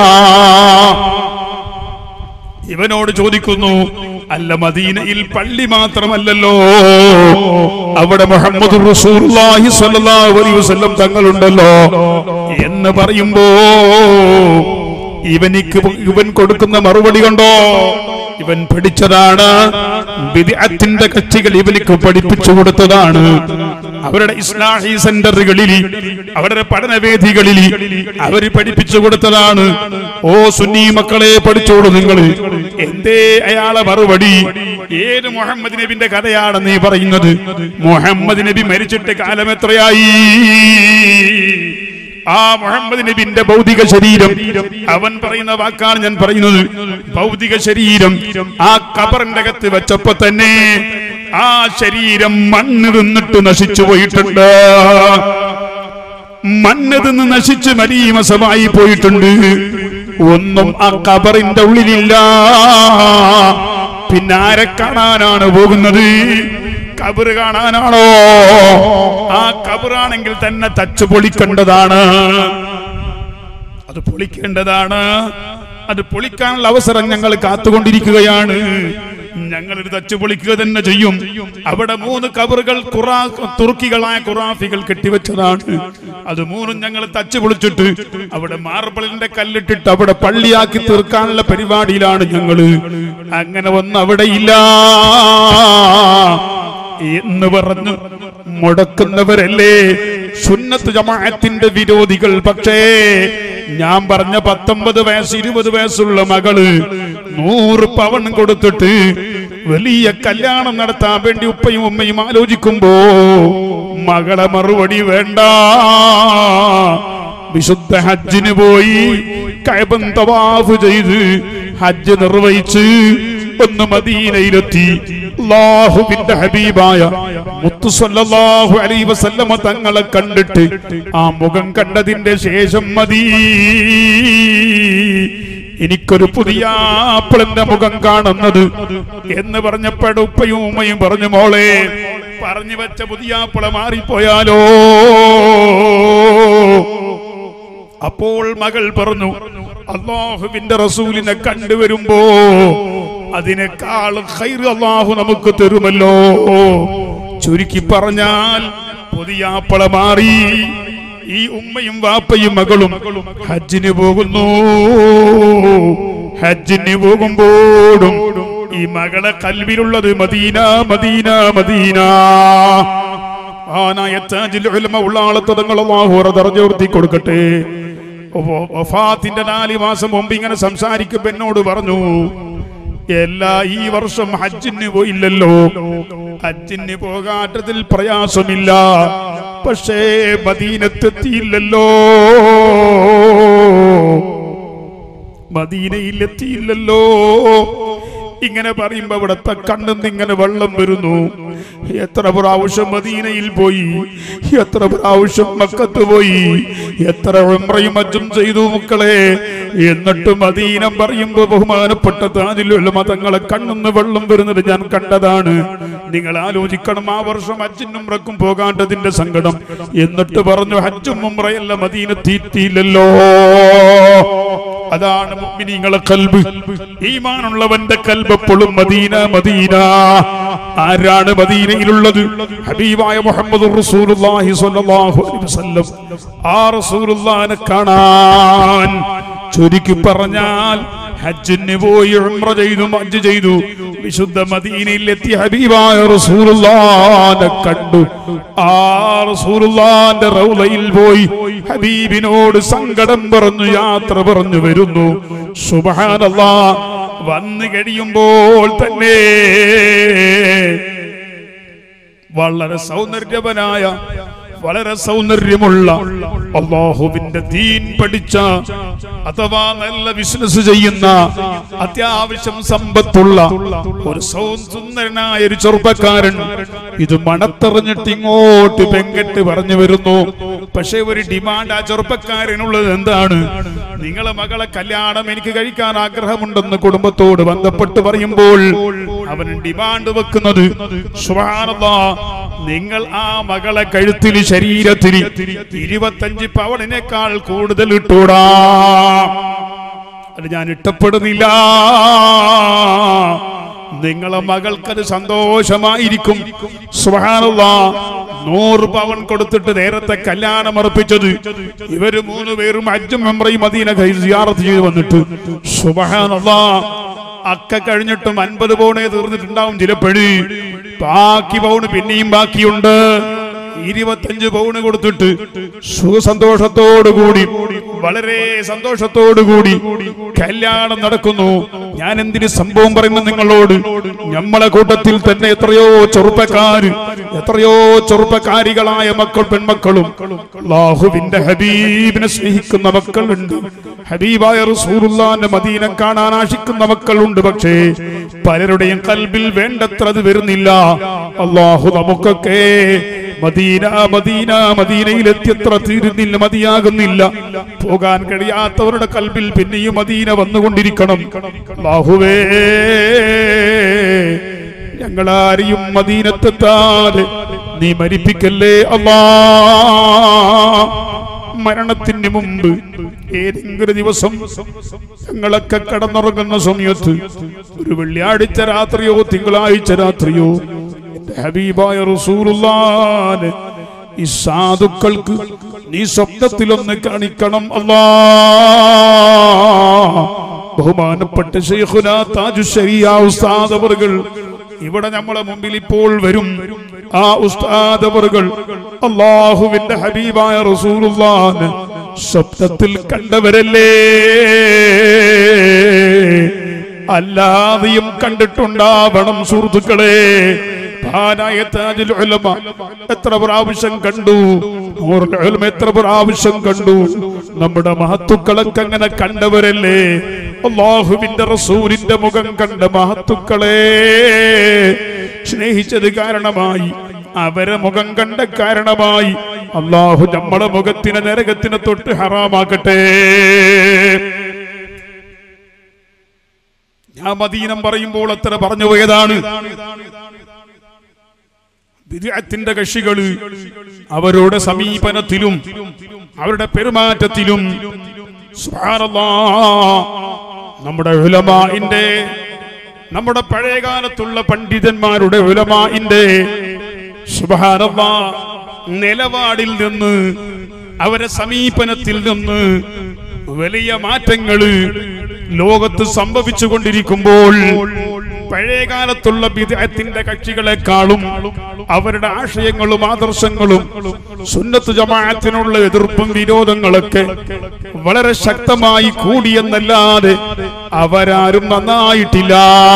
ഇവനോട് ചോദിക്കുന്നു അല്ല മദീനയിൽ പള്ളി മാത്രമല്ലല്ലോ അവിടെ മുഹമ്മദ് റസൂലുള്ളാഹി സ്വല്ലല്ലാഹു അലൈഹി വസല്ലം തങ്ങളുണ്ടല്ലോ എന്ന് പറയുമ്പോ ഇവനിക്ക് ഇവൻ കൊടുക്കുന്ന മറുപടി കണ്ടോ ഇവൻ പഠിച്ചതാണ് വിദഗ്ധത്തിന്റെ കക്ഷികൾ ഇവനിക്ക് പഠിപ്പിച്ചു കൊടുത്തതാണ് അവരുടെ ഇസ്ലാഹി സെന്ററുകളിൽ അവരുടെ പഠനവേദികളിൽ അവര് പഠിപ്പിച്ചു കൊടുത്തതാണ് ഓ സുന്നി മക്കളെ പഠിച്ചോളൂ നിങ്ങൾ എന്തേ അയാളെ മറുപടി ഏത് മുഹമ്മദ് നബിന്റെ കഥയാണ് നീ പറയുന്നത് മുഹമ്മദ് നബി മരിച്ചിട്ട് കാലം എത്രയായി ആ മുഹമ്മദ് നബിന്റെ ഭൗതിക ശരീരം അവൻ പറയുന്ന വാക്കാണ് ഞാൻ പറയുന്നത് ഭൗതിക ശരീരം ആ കബറിന്റെ അകത്ത് വെച്ചപ്പോ തന്നെ ആ ശരീരം മണ്ണ് തിന്നിട്ട് നശിച്ചു പോയിട്ടുണ്ട് മണ്ണ് തിന്ന് നശിച്ച് മരീമസമായി പോയിട്ടുണ്ട് ഒന്നും ആ കബറിന്റെ ഉള്ളിലില്ല പിന്നെ ആരെ കാണാനാണ് പോകുന്നത് കബറ് കാണാനാണോ ആ കബറാണെങ്കിൽ തന്നെ തച്ചു പൊളിക്കേണ്ടതാണ് അത് പൊളിക്കേണ്ടതാണ് അത് പൊളിക്കാനുള്ള അവസരം ഞങ്ങൾ കാത്തുകൊണ്ടിരിക്കുകയാണ് ഞങ്ങൾ ഇത് തച്ചു പൊളിക്കുക തന്നെ ചെയ്യും അവിടെ മൂന്ന് കബറുകൾ ഖുറാ തുർക്കികളായ ഖുറാഫികൾ കെട്ടിവെച്ചതാണ് അത് മൂന്നും ഞങ്ങൾ തച്ചു പൊളിച്ചിട്ട് അവിടെ മാർബിളിന്റെ കല്ലിട്ടിട്ട് അവിടെ പള്ളിയാക്കി തീർക്കാനുള്ള പരിപാടിയിലാണ് ഞങ്ങള് അങ്ങനെ ഒന്നും അവിടെ ഇല്ല എന്ന് പറഞ്ഞു മുടക്കുന്നവരല്ലേ സുന്നത്ത് ജമാഅത്തിന്റെ വിരോധികൾ പക്ഷേ ഞാൻ പറഞ്ഞ പത്തൊമ്പത് വയസ്സ് ഇരുപത് വയസ്സുള്ള മകള് നൂറ് പവൻ കൊടുത്തിട്ട് വലിയ കല്യാണം നടത്താൻ വേണ്ടി ഉപ്പയും ഉമ്മയും ആലോചിക്കുമ്പോ മകളെ മറുപടി വേണ്ട വിശുദ്ധ ഹജ്ജിന് പോയി കൈബൻ തവാഫ് ചെയ്ത് ഹജ്ജ് നിർവഹിച്ച് ഒന്ന് മദീനയിലെത്തി അള്ളാഹുവിന്റെ ഹബീബായ മുത്തു സല്ലല്ലാഹു അലൈഹി വസല്ലമ തങ്ങളെ കണ്ടിട്ട് ആ മുഖം കണ്ടതിന്റെ ശേഷം മതി എനിക്കൊരു പുതിയ ആപ്പിളിന്റെ മുഖം കാണുന്നത് എന്ന് പറഞ്ഞപ്പോഴും ഉപ്പയും ഉമ്മയും പറഞ്ഞു മോളെ പറഞ്ഞു വെച്ച പുതിയ ആപ്പിള മാറിപ്പോയാലോ അപ്പോൾ മകൾ പറഞ്ഞു അള്ളാഹുവിന്റെ റസൂലിനെ കണ്ടുവരുമ്പോ അതിനേക്കാൾ ഖൈർ അള്ളാഹു നമുക്ക് തരുമല്ലോ ചുരുക്കി പറഞ്ഞാൽ പുതിയ ആപ്പള മാറി ഈ ഉമ്മയും വാപ്പയും മകളും ഹജ്ജിന് പോകുന്നു ഹജ്ജിന് പോകുമ്പോഴും ഈ മകളെ കൽവിലുള്ളത് മദീന മദീന മദീന ആനായ താജിൽ ഉലമ ഉള്ള ആളെ തങ്ങൾ അള്ളാഹു ദർജ കൊടുക്കട്ടെ വ- വഫാത്തിന്റെ നാല് മാസം മുമ്പ് ഇങ്ങനെ സംസാരിക്കുമ്പോ എന്നോട് പറഞ്ഞു എല്ലാ ഈ വർഷം ഹജ്ജിന് പോയില്ലല്ലോ ഹജ്ജിന് പോകാട്ടതിൽ പ്രയാസമില്ല പക്ഷേ മദീനത്തെത്തിയില്ലല്ലോ മദീനയിൽ എത്തിയില്ലല്ലോ ഇങ്ങനെ പറയുമ്പോ അവിടത്തെ കണ്ണിന്ന് ഇങ്ങനെ വെള്ളം വരുന്നു എത്ര പ്രാവശ്യം മദീനയിൽ പോയി എത്ര പ്രാവശ്യം മക്കത്ത് പോയി എത്ര ഉംറയും മറ്റും ചെയ്തു മക്കളെ എന്നിട്ട് മദീനം പറയുമ്പോ ബഹുമാനപ്പെട്ട താജിലുള്ള മതങ്ങളെ കണ്ണിന്ന് വെള്ളം വരുന്നത് ഞാൻ കണ്ടതാണ് നിങ്ങൾ ആലോചിക്കണം ആ വർഷം ഹജ്ജിനും ഉംറക്കും പോകാണ്ടതിന്റെ സങ്കടം എന്നിട്ട് പറഞ്ഞു ഹജ്ജും ഉംറയല്ല മദീനത്തീറ്റിയില്ലല്ലോ അതാണ് മുഅ്മിനീങ്ങളെ കൽബ് ഈമാനുള്ളവന്റെ കൽബ് എപ്പോഴും മദീന മദീന ആരാണ് മദീനയിലുള്ളത് ഹബീബായ മുഹമ്മദ് റസൂലുള്ളാഹി സ്വല്ലല്ലാഹു അലൈഹി വസല്ലം ആ റസൂലുള്ളാഹിനെ കാണാൻ ചുരുക്കി പറഞ്ഞാൽ ഹജ്ജിന് പോയി ഉംറ ചെയ്തു ഹജ്ജ് ചെയ്തു വിശുദ്ധ മദീനയിൽ എത്തി ഹബീബായ റസൂലുള്ളാഹിനെ കണ്ടു ആ റസൂലുള്ളാഹിന്റെ റൗളയിൽ പോയി ഹബീബിനോട് സങ്കടം പറഞ്ഞു യാത്ര പറഞ്ഞു വരുന്നു സുബ്ഹാനല്ലാ വന്നു കഴിയുമ്പോൾ തന്നെ വളരെ സൗന്ദര്യവനായ വളരെ സൗന്ദര്യമുള്ള അള്ളാഹുവിന്റെ ദീൻ പഠിച്ച അഥവാ നല്ല ബിസിനസ് ചെയ്യുന്ന അത്യാവശ്യം സമ്പത്തുള്ള ഒരു സൗ- സുന്ദരനായ ഒരു ചെറുപ്പക്കാരൻ ഇത് മണത്തെറിഞ്ഞിട്ട് ഇങ്ങോട്ട് പെങ്കട്ട് പറഞ്ഞു വരുന്നു പക്ഷെ ഒരു ഡിമാൻഡ് ആ ചെറുപ്പക്കാരനുള്ളത് എന്താണ് നിങ്ങളെ മകളെ കല്യാണം എനിക്ക് കഴിക്കാൻ ആഗ്രഹമുണ്ടെന്ന് കുടുംബത്തോട് ബന്ധപ്പെട്ട് പറയുമ്പോൾ അവൻ ഡിമാൻഡ് വെക്കുന്നത് സുബ്ഹാനല്ലാ, നിങ്ങൾ ആ മകളെ കഴുത്തിൽ ശരീരത്തിൽ ഇരുപത്തഞ്ച് പവണിനേക്കാൾ കൂടുതൽ ഇട്ടൂടാ അത് ഞാൻ ഇഷ്ടപ്പെടുന്നില്ല നിങ്ങളെ മകൾക്കത് സന്തോഷമായിരിക്കും സുബ്ഹാനല്ലാ, നൂറ് പവൻ കൊടുത്തിട്ട് നേരത്തെ കല്യാണം അർപ്പിച്ചത് ഇവര് മൂന്ന് പേരും അജ്ജും മെമ്രയും മദീന കൈ സിയാറത്ത് ചെയ്ത് വന്നിട്ട് സുബ്ഹാനല്ലാ അക്ക കഴിഞ്ഞിട്ടും അൻപത് പൗണേ തീർന്നിട്ടുണ്ടാവും ചിലപ്പോഴ് ബാക്കി പൗണ് പിന്നെയും ബാക്കിയുണ്ട് ഇരുപത്തഞ്ച് പൗണ് കൊടുത്തിട്ട് സുഖസന്തോഷത്തോടുകൂടി വളരെ സന്തോഷത്തോടുകൂടി കല്യാണം നടക്കുന്നു ഞാൻ എന്തിന് സംഭവം പറയുന്നു നിങ്ങളോട് നമ്മളെ കൂട്ടത്തിൽ തന്നെ എത്രയോ ചെറുപ്പക്കാര് എത്രയോ ചെറുപ്പക്കാരികളായ മക്കൾ പെൺമക്കളും അള്ളാഹുവിന്റെ ഹബീബിനെ സ്നേഹിക്കുന്ന മക്കളുണ്ട് ഹബീബായ റസൂലുള്ളാന്റെ മദീനം കാണാൻ ആശിക്കുന്ന മക്കളുണ്ട് പക്ഷേ പലരുടെയും കൽബിൽ വേണ്ടത്ര അത് വരുന്നില്ല അള്ളാഹു നമുക്കൊക്കെ മദീന മദീന മദീനയിലെത്തിയത്ര തീരുന്നില്ല മതിയാകുന്നില്ല പോകാൻ കഴിയാത്തവരുടെ കൽബിൽ പിന്നെയും മദീന വന്നുകൊണ്ടിരിക്കണം അള്ളാഹുവേ ഞങ്ങളാരെയും മദീനത്തെത്താതെ നീ മരിപ്പിക്കല്ലേ അല്ലാ മരണത്തിന് മുമ്പ് ഏതെങ്കിലും ദിവസം ഞങ്ങളൊക്കെ കടന്നുറങ്ങുന്ന സമയത്ത് ഒരു വെള്ളിയാഴ്ച രാത്രിയോ തിങ്കളാഴ്ച രാത്രിയോ എന്റെ ഹബീബായ റസൂലുള്ളാനെ ഈ സാധുക്കൾക്ക് നീ സ്വപ്നത്തിലൊന്ന് കാണിക്കണം അല്ലാ ബഹുമാനപ്പെട്ട ശൈഖുന താജു ശരിയ ഉസ്താദ് അവറുകൾ ഇവിടെ നമ്മളെ മുമ്പിൽ ഇപ്പോൾ വരും ആ ഉസ്താദ് അവറുകൾ അള്ളാഹുവിന്റെ ഹബീബായ റസൂലുള്ളാന് സ്വപ്നത്തിൽ കണ്ടവരല്ലേ അല്ലാതെയും കണ്ടിട്ടുണ്ടാവണം സുഹൃത്തുക്കളെ മഹാനായ താജുൽ ഉലമ എത്ര പ്രാവശ്യം കണ്ടു നൂറുൽ ഉലമ എത്ര പ്രാവശ്യം കണ്ടു നമ്മുടെ മഹത്തുക്കളൊക്കെ അങ്ങനെ കണ്ടവരല്ലേ അള്ളാഹുവിന്റെ റസൂലിന്റെ മുഖം കണ്ട മഹത്തുക്കളെ സ്നേഹിച്ചത് കാരണമായി അവരെ മുഖം കണ്ട കാരണമായി അള്ളാഹു നമ്മുടെ മുഖത്തിനെ നരകത്തിനെ തൊട്ട് ഹറാമാക്കട്ടെ ഞാൻ മദീനം പറയുമ്പോൾ അത്ര പറഞ്ഞു പോയതാണ് വിദഗ്ധത്തിന്റെ കക്ഷികള് അവരുടെ സമീപനത്തിലും അവരുടെ പെരുമാറ്റത്തിലും സുബ്ഹാനല്ലാഹ്, നമ്മുടെ ഉലമാഇന്റെ നമ്മുടെ പഴയകാലത്തുള്ള പണ്ഡിതന്മാരുടെ ഉലമാഇന്റെ സുബ്ഹാനല്ലാഹ്, നിലപാടിൽ നിന്ന് അവരെ സമീപനത്തിൽ നിന്ന് വലിയ മാറ്റങ്ങള് ലോകത്ത് സംഭവിച്ചു കൊണ്ടിരിക്കുമ്പോൾ പഴയകാലത്തുള്ള വിദേഹത്തിന്റെ കക്ഷികളെക്കാളും അവരുടെ ആശയങ്ങളും ആദർശങ്ങളും സുന്നത്ത് ജമാഅത്തിനുള്ള എതിർപ്പും വിരോധങ്ങളൊക്കെ വളരെ ശക്തമായി കൂടിയെന്നല്ലാതെ അവരാരും നന്നായിട്ടില്ല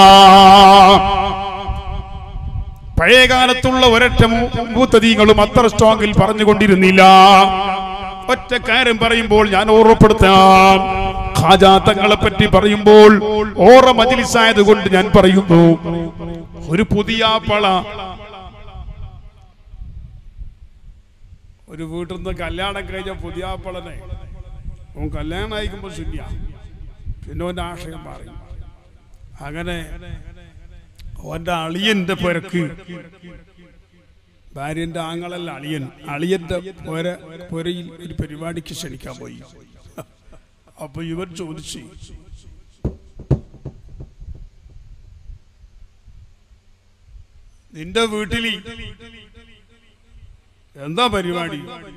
പഴയകാലത്തുള്ള ഒരൊറ്റ മൂത്തതീങ്ങളും അത്ര സ്ട്രോങ്ങിൽ പറഞ്ഞുകൊണ്ടിരുന്നില്ല ഒറ്റ കാര്യം പറയുമ്പോൾ ഞാൻ ഓർമ്മപ്പെടുത്താം ഖാജാത്തങ്ങളെ പറ്റി പറയുമ്പോൾ ഓറ മജിലിസായത് കൊണ്ട് ഞാൻ പറയുന്നു ഒരു പുതിയ പള ഒരു വീട്ടിൽ നിന്ന് കല്യാണം കഴിഞ്ഞ പുതിയ പളനെ ഓൻ കല്യാണം അയക്കുമ്പോ ശൂന്യ പിന്നെ ഓന്റെ ആശയം മാറി അങ്ങനെ ഓന്റെ അളിയന്റെ പുരക്ക് ഭാര്യന്റെ ആങ്ങളല്ല അളിയൻ അളിയന്റെ പുര പുരയിൽ ഒരു പരിപാടിക്ക് ക്ഷണിക്കാൻ പോയി അപ്പൊ ഇവർ ചോദിച്ചു നിന്റെ വീട്ടിൽ എന്താ പരിപാടി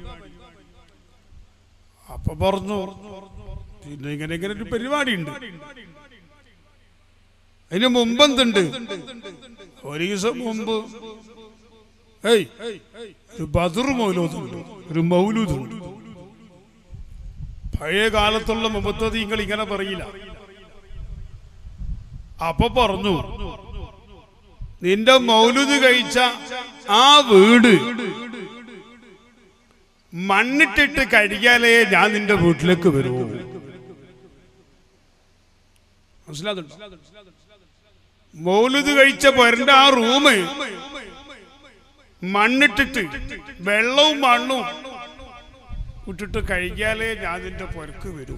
അപ്പൊ പറഞ്ഞു പിന്നെ ഇങ്ങനെ ഇങ്ങനെ ഒരു പരിപാടി ഉണ്ട് അതിന് മുമ്പ് എന്തുണ്ട് ഒരു ദിവസം മുമ്പ് ഏയ് ഒരു ബദർ മൗലൂദുണ്ട് ഒരു മൗലൂദുണ്ട് പഴയ കാലത്തുള്ള മുമ്പത്തീങ്ങൾ ഇങ്ങനെ പറയില്ല അപ്പൊ പറഞ്ഞു നിന്റെ മൗലൂദ് കഴിച്ച ആ വീട് മണ്ണിട്ടിട്ട് കഴിയാലേ ഞാൻ നിന്റെ വീട്ടിലേക്ക് വരൂ മനസ്സിലാകുന്നുണ്ടോ മൗലൂദ് കഴിച്ച പൊരന്റെ ആ റൂം മണ്ണിട്ടിട്ട് വെള്ളവും മണ്ണും ഇട്ടിട്ട് കഴിക്കാലേ ഞാൻ നിന്റെ പൊരക്ക് വരൂ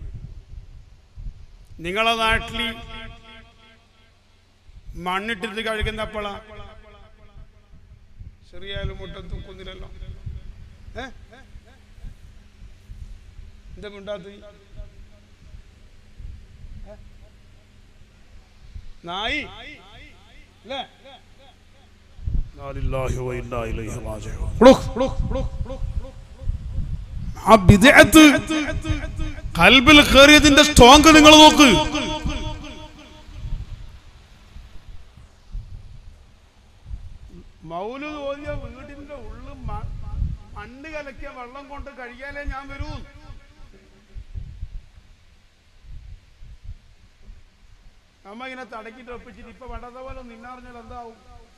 നിങ്ങളെ നാട്ടിൽ മണ്ണിട്ടിട്ട് കഴിക്കുന്നപ്പോഴാ ചെറിയാലും മുട്ടം തൂക്കുന്നില്ലല്ലോ ഏ എന്താ മിണ്ടാത്ത നായി അല്ലേ ആ ബിദ്അത്ത് കൽബിൽ കയറിയതിന്റെ സ്ട്രോങ് നിങ്ങൾ നോക്ക് മൗലൂദ് ഓതിയ വീടിന്റെ ഉള്ളിൽ മ- കൊണ്ട് കഴിയാലേ ഞാൻ വരൂ അമ്മ ഇങ്ങനെ തടക്കിട്ട് ഒപ്പിച്ചിട്ട് ഇപ്പൊ വേണ്ടാത്ത പോലെ നിന്നറിഞ്ഞാൽ എന്താവും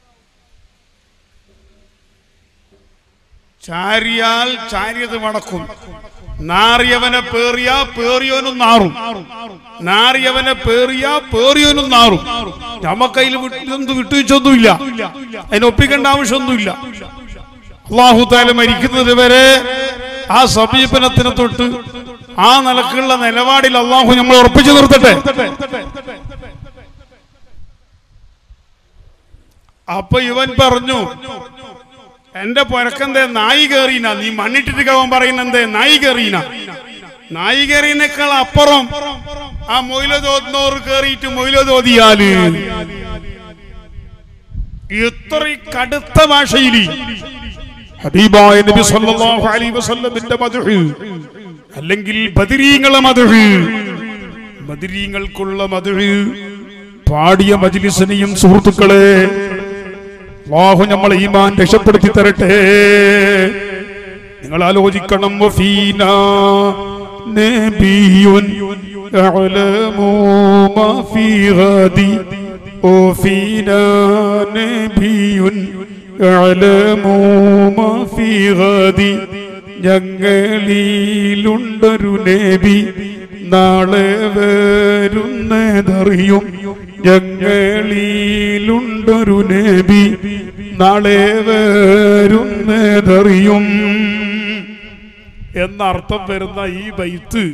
ചാരിയാൽ ചാരിയത് മടക്കും നാറിയവനെ പേറിയ പേറിയോനും നാറും നാറിയവനെ പേറിയ പേറിയോനും നാറും നമുക്കതിൽ വിട്ടൊന്നും വിട്ടുവെച്ചൊന്നുമില്ല അതിന് ഒപ്പിക്കേണ്ട ആവശ്യമൊന്നുമില്ല അള്ളാഹു താല മരിക്കുന്നത് വരെ ആ സമീപനത്തിനെ തൊട്ട് ആ നിലക്കുള്ള നിലപാടിൽ അള്ളാഹു നമ്മൾ ഉറപ്പിച്ചു നിർത്തട്ടെ അപ്പൊ ഇവൻ പറഞ്ഞു എന്റെ പൊരക്കെന്തേ നായി കയറീന നീ മണ്ണിട്ടിട്ട് കവൻ പറയുന്നെന്തേ നായി കയറീന നായി കയറിയതിനേക്കാൾ അപ്പുറം ആ മൊയില തോന്നുന്നവർ കയറിയിട്ട് മൊയില തോതിയാല് എത്ര കടുത്ത ഭാഷയിൽ ഹബീബായ നബി സല്ലല്ലാഹു അലൈഹി വസല്ലമിന്റെ മദ്ഹ് അല്ലെങ്കിൽ ബദരീങ്ങളെ മദ്ഹ് ബദരീങ്ങൾക്കുള്ള മദ്ഹ് പാടിയ മജ്ലിസിനെയും സുഹൃത്തുക്കളെ അള്ളാഹു നമ്മൾ ഈമാൻ രക്ഷപ്പെടുത്തി തരട്ടെ നിങ്ങൾ ആലോചിക്കണം വഫീന നബിയുൻ യഅലമു മാ ഫീ ഗദി വഫീന നബിയുൻ യഅലമു മാ ഫീ ഗദി ഞങ്ങളിലുണ്ടൊരു നബി നാളെ വരുന്നതറിയും ഞങ്ങളിലുണ്ടൊരു നബി നാളെ വരുന്നതറിയും എന്നർത്ഥം വരുന്ന ഈ ബൈത്ത്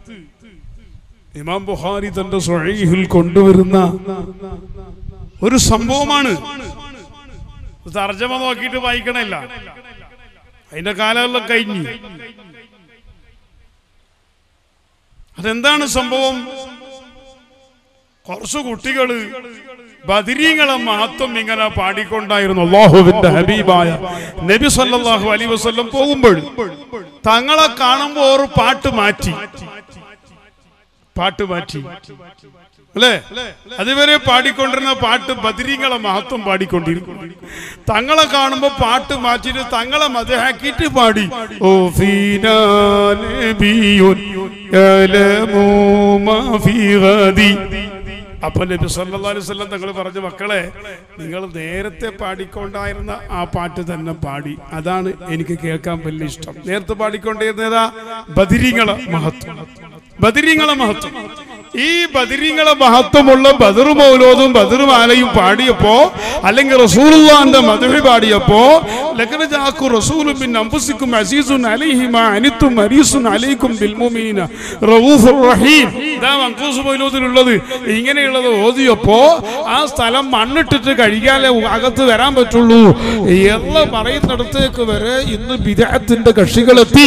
ഇമാം ബുഹാരി തന്റെ സ്വഹീഹിൽ കൊണ്ടുവരുന്ന ഒരു സംഭവമാണ് തർജ്ജമ നോക്കിയിട്ട് വായിക്കണില്ല അതിന്റെ കാലമെല്ലാം കഴിഞ്ഞു അതെന്താണ് സംഭവം കുറച്ച് കുട്ടികള് ബദിരീങ്ങളെ മഹത്വം ഇങ്ങനെ പാടിക്കൊണ്ടായിരുന്നു അള്ളാഹുവിന്റെ ഹബീബായ നബി സല്ലല്ലാഹു അലൈഹി വസല്ലം പോകുമ്പോൾ തങ്ങളെ കാണുമ്പോൾ ഒരു പാട്ട് മാറ്റി പാട്ട് മാറ്റി അല്ലേ അതുവരെ പാടിക്കൊണ്ടിരുന്ന പാട്ട് ബദിരീങ്ങളെ മഹത്വം പാടിക്കൊണ്ടിരുന്നു തങ്ങളെ കാണുമ്പോ പാട്ട് മാറ്റിട്ട് തങ്ങളെ മതഹാക്കിയിട്ട് പാടി ഓ ഫീനാ നബിയുൻ യഅലമു മാ ഫീ ഗദി അപ്പൊ നബി സല്ലല്ലാഹു അലൈഹി വസല്ലം തങ്ങൾ പറഞ്ഞു മക്കളെ നിങ്ങൾ നേരത്തെ പാടിക്കൊണ്ടായിരുന്ന ആ പാട്ട് തന്നെ പാടി അതാണ് എനിക്ക് കേൾക്കാൻ വലിയ ഇഷ്ടം നേരത്തെ പാടിക്കൊണ്ടിരുന്നതാ ബദിരിങ്ങളെ മഹത്വം ബദിരിങ്ങളെ മഹത്വം ഈ ബദിരിങ്ങളെ മഹത്വമുള്ള ബദർ മൗലോദും ബദർ മാലയും പാടിയപ്പോ അല്ലെങ്കിൽ റസൂലുള്ളാന്റെ മധുഹി പാടിയപ്പോ ലഖന ജാക്കു റസൂലും മിൻ അൻഫുസിക്കും അസീസുൻ അലൈഹി മാ അനിത്തും ഹരീസുൻ അലൈക്കും ബിൽ മുഅ്മിനീന റഊഫുർ റഹീം ഇതാ മൻഖൂസ് മൗലൂദിലുള്ളത് ഇങ്ങനെയുള്ളത് ഓതിയപ്പോ ആ സ്ഥലം മണ്ണിട്ടിട്ട് കഴിക്കാലേ അകത്ത് വരാൻ പറ്റുള്ളൂ എന്ന് പറയുന്നിടത്തേക്ക് വരെ ഇന്ന് ബിദഅത്തിന്റെ കക്ഷികളെത്തി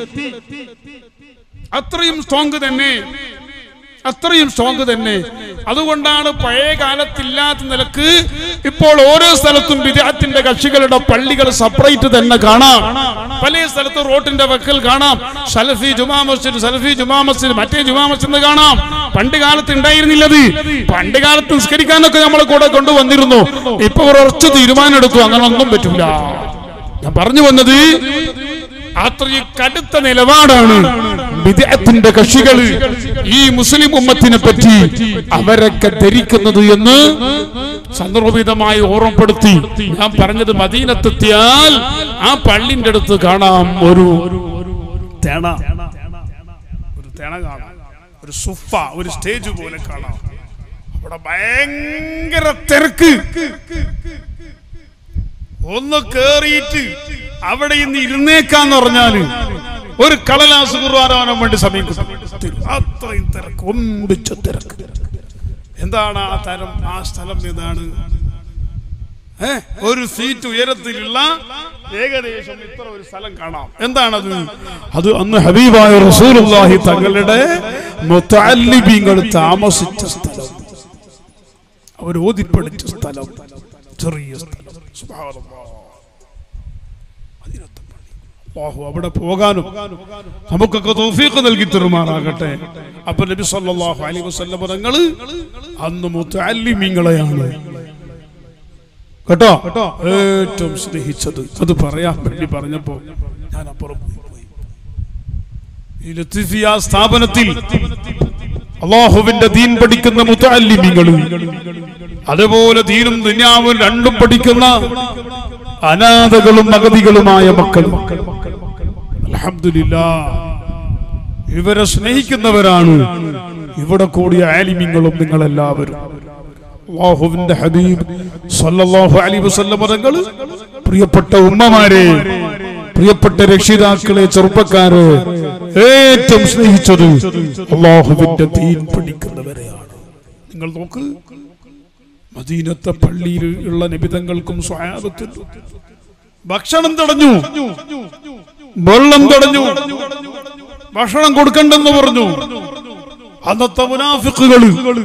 അത്രയും സ്ട്രോങ് തന്നെ അത്രയും സ്ട്രോങ് തന്നെ അതുകൊണ്ടാണ് പഴയ കാലത്തില്ലാത്ത നിലക്ക് ഇപ്പോൾ ഓരോ സ്ഥലത്തും വിദ്യാർത്ഥിന്റെ കക്ഷികളുടെ പള്ളികൾ സെപ്പറേറ്റ് തന്നെ കാണാം പല സ്ഥലത്തും റോട്ടിന്റെ വക്കൽ കാണാം സലഫി ജുമാ മസ്ജിദ് സലഫി ജുമാ മസ്ജിദ് മറ്റേ ജുമാ മസ്ജിദ് കാണാം പണ്ട് കാലത്ത് ഉണ്ടായിരുന്നില്ലത് പണ്ട് കാലത്ത് നിസ്കരിക്കാനൊക്കെ നമ്മളെ കൂടെ കൊണ്ടുവന്നിരുന്നു ഇപ്പൊ ഒരു ഉറച്ച തീരുമാനം എടുത്തു അങ്ങനെ ഒന്നും പറ്റില്ല ഞാൻ പറഞ്ഞു വന്നത് അത്രയും കടുത്ത നിലപാടാണ് വിദേഹത്തിന്റെ കക്ഷികൾ ഈ മുസ്ലിം ഉമ്മത്തിനെ പറ്റി അവരൊക്കെ ധരിക്കുന്നത് എന്ന് സന്ദർഭവിധമായി ഓർമ്മപ്പെടുത്തി ഞാൻ പറഞ്ഞത് മദീനത്തെത്തിയാൽ ആ പള്ളിന്റെ അടുത്ത് കാണാം ഒരു തേണ ഒരു തേണ കാണാം ഒരു സുഫ ഒരു സ്റ്റേജ് പോലെ കാണാം അവിടെ ഭയങ്കര തിരക്ക് ഒന്ന് കേറിയിട്ട് അവിടെ ഇന്ന് ഇരുന്നേക്കാന്ന് പറഞ്ഞാല് ഒരു കളലാസ് കുർവാനാവാൻ വേണ്ടി സമയം കിട്ടും അത്രയും തിരക്ക് ഒമ്പിച്ച തിരക്ക് എന്താണ് ആ തരം ആ സ്ഥലം ഏതാണ് ഏ ഒരു സീറ്റ് ഉയരത്തിലുള്ള ഏകദേശം ഇത്ര ഒരു സ്ഥലം കാണാം എന്താണത് അത് അന്ന് ഹബീബായ റസൂലുള്ളാഹി തങ്ങളുടെ മുത്തല്ലിബീങ്ങൾ താമസിച്ച സ്ഥലം അവർ ഓതിപ്പടിച്ച സ്ഥലം ചെറിയ സ്ഥലം സുബ്ഹാനല്ലാഹ്. മദീനത്തെ പള്ളി. അല്ലാഹു അവിടെ പോകാനും നമുക്കൊക്കെ തൗഫീഖ് നൽകി തരുമാറാകട്ടെ അപ്പൊ നബി സല്ലല്ലാഹു അലൈഹി വസല്ലം തങ്ങള് അന്ന് മുത്തല്ലിമീങ്ങളെയാണ് കേട്ടോ ഏറ്റവും സ്നേഹിച്ചത് അത് പറയാൻ വേണ്ടി പറഞ്ഞപ്പോ ഞാൻ അപ്പുറം പോയി. ഈ ലത്തീഫിയ സ്ഥാപനത്തിൽ അള്ളാഹുവിന്റെ ദീൻ പഠിക്കുന്ന മുത്തല്ലിമികളും അതുപോലെ ദീനും ദുന്യാവും രണ്ടും പഠിക്കുന്ന അനാഥകളും അഗതികളുമായ മക്കളും അൽഹംദുലില്ലാ ഇവരെ സ്നേഹിക്കുന്നവരാണ് ഇവിടെ കൂടിയ ആലിമ്യങ്ങളും നിങ്ങളെല്ലാവരും അള്ളാഹുവിന്റെ ഹബീബ് സല്ലല്ലാഹു അലൈഹി വസല്ലം തങ്ങൾ പ്രിയപ്പെട്ട ഉമ്മമാരെ പ്രിയപ്പെട്ട രക്ഷിതാക്കളെ ചെറുപ്പക്കാരെ ഏറ്റവും സ്നേഹിച്ചത് അള്ളാഹുവിന്റെ ദീൻ പഠിക്കുന്നവരെയാണ് നിങ്ങൾ നോക്ക് മദീനത്തെ പള്ളിയിൽ ഉള്ള നിബിതങ്ങൾക്കും സ്വയാബത്തിനും ഭക്ഷണം തടഞ്ഞു വെള്ളം തടഞ്ഞു ഭക്ഷണം കൊടുക്കണ്ടെന്ന് പറഞ്ഞു അന്നത്തെ മുനാഫിക്കുകൾ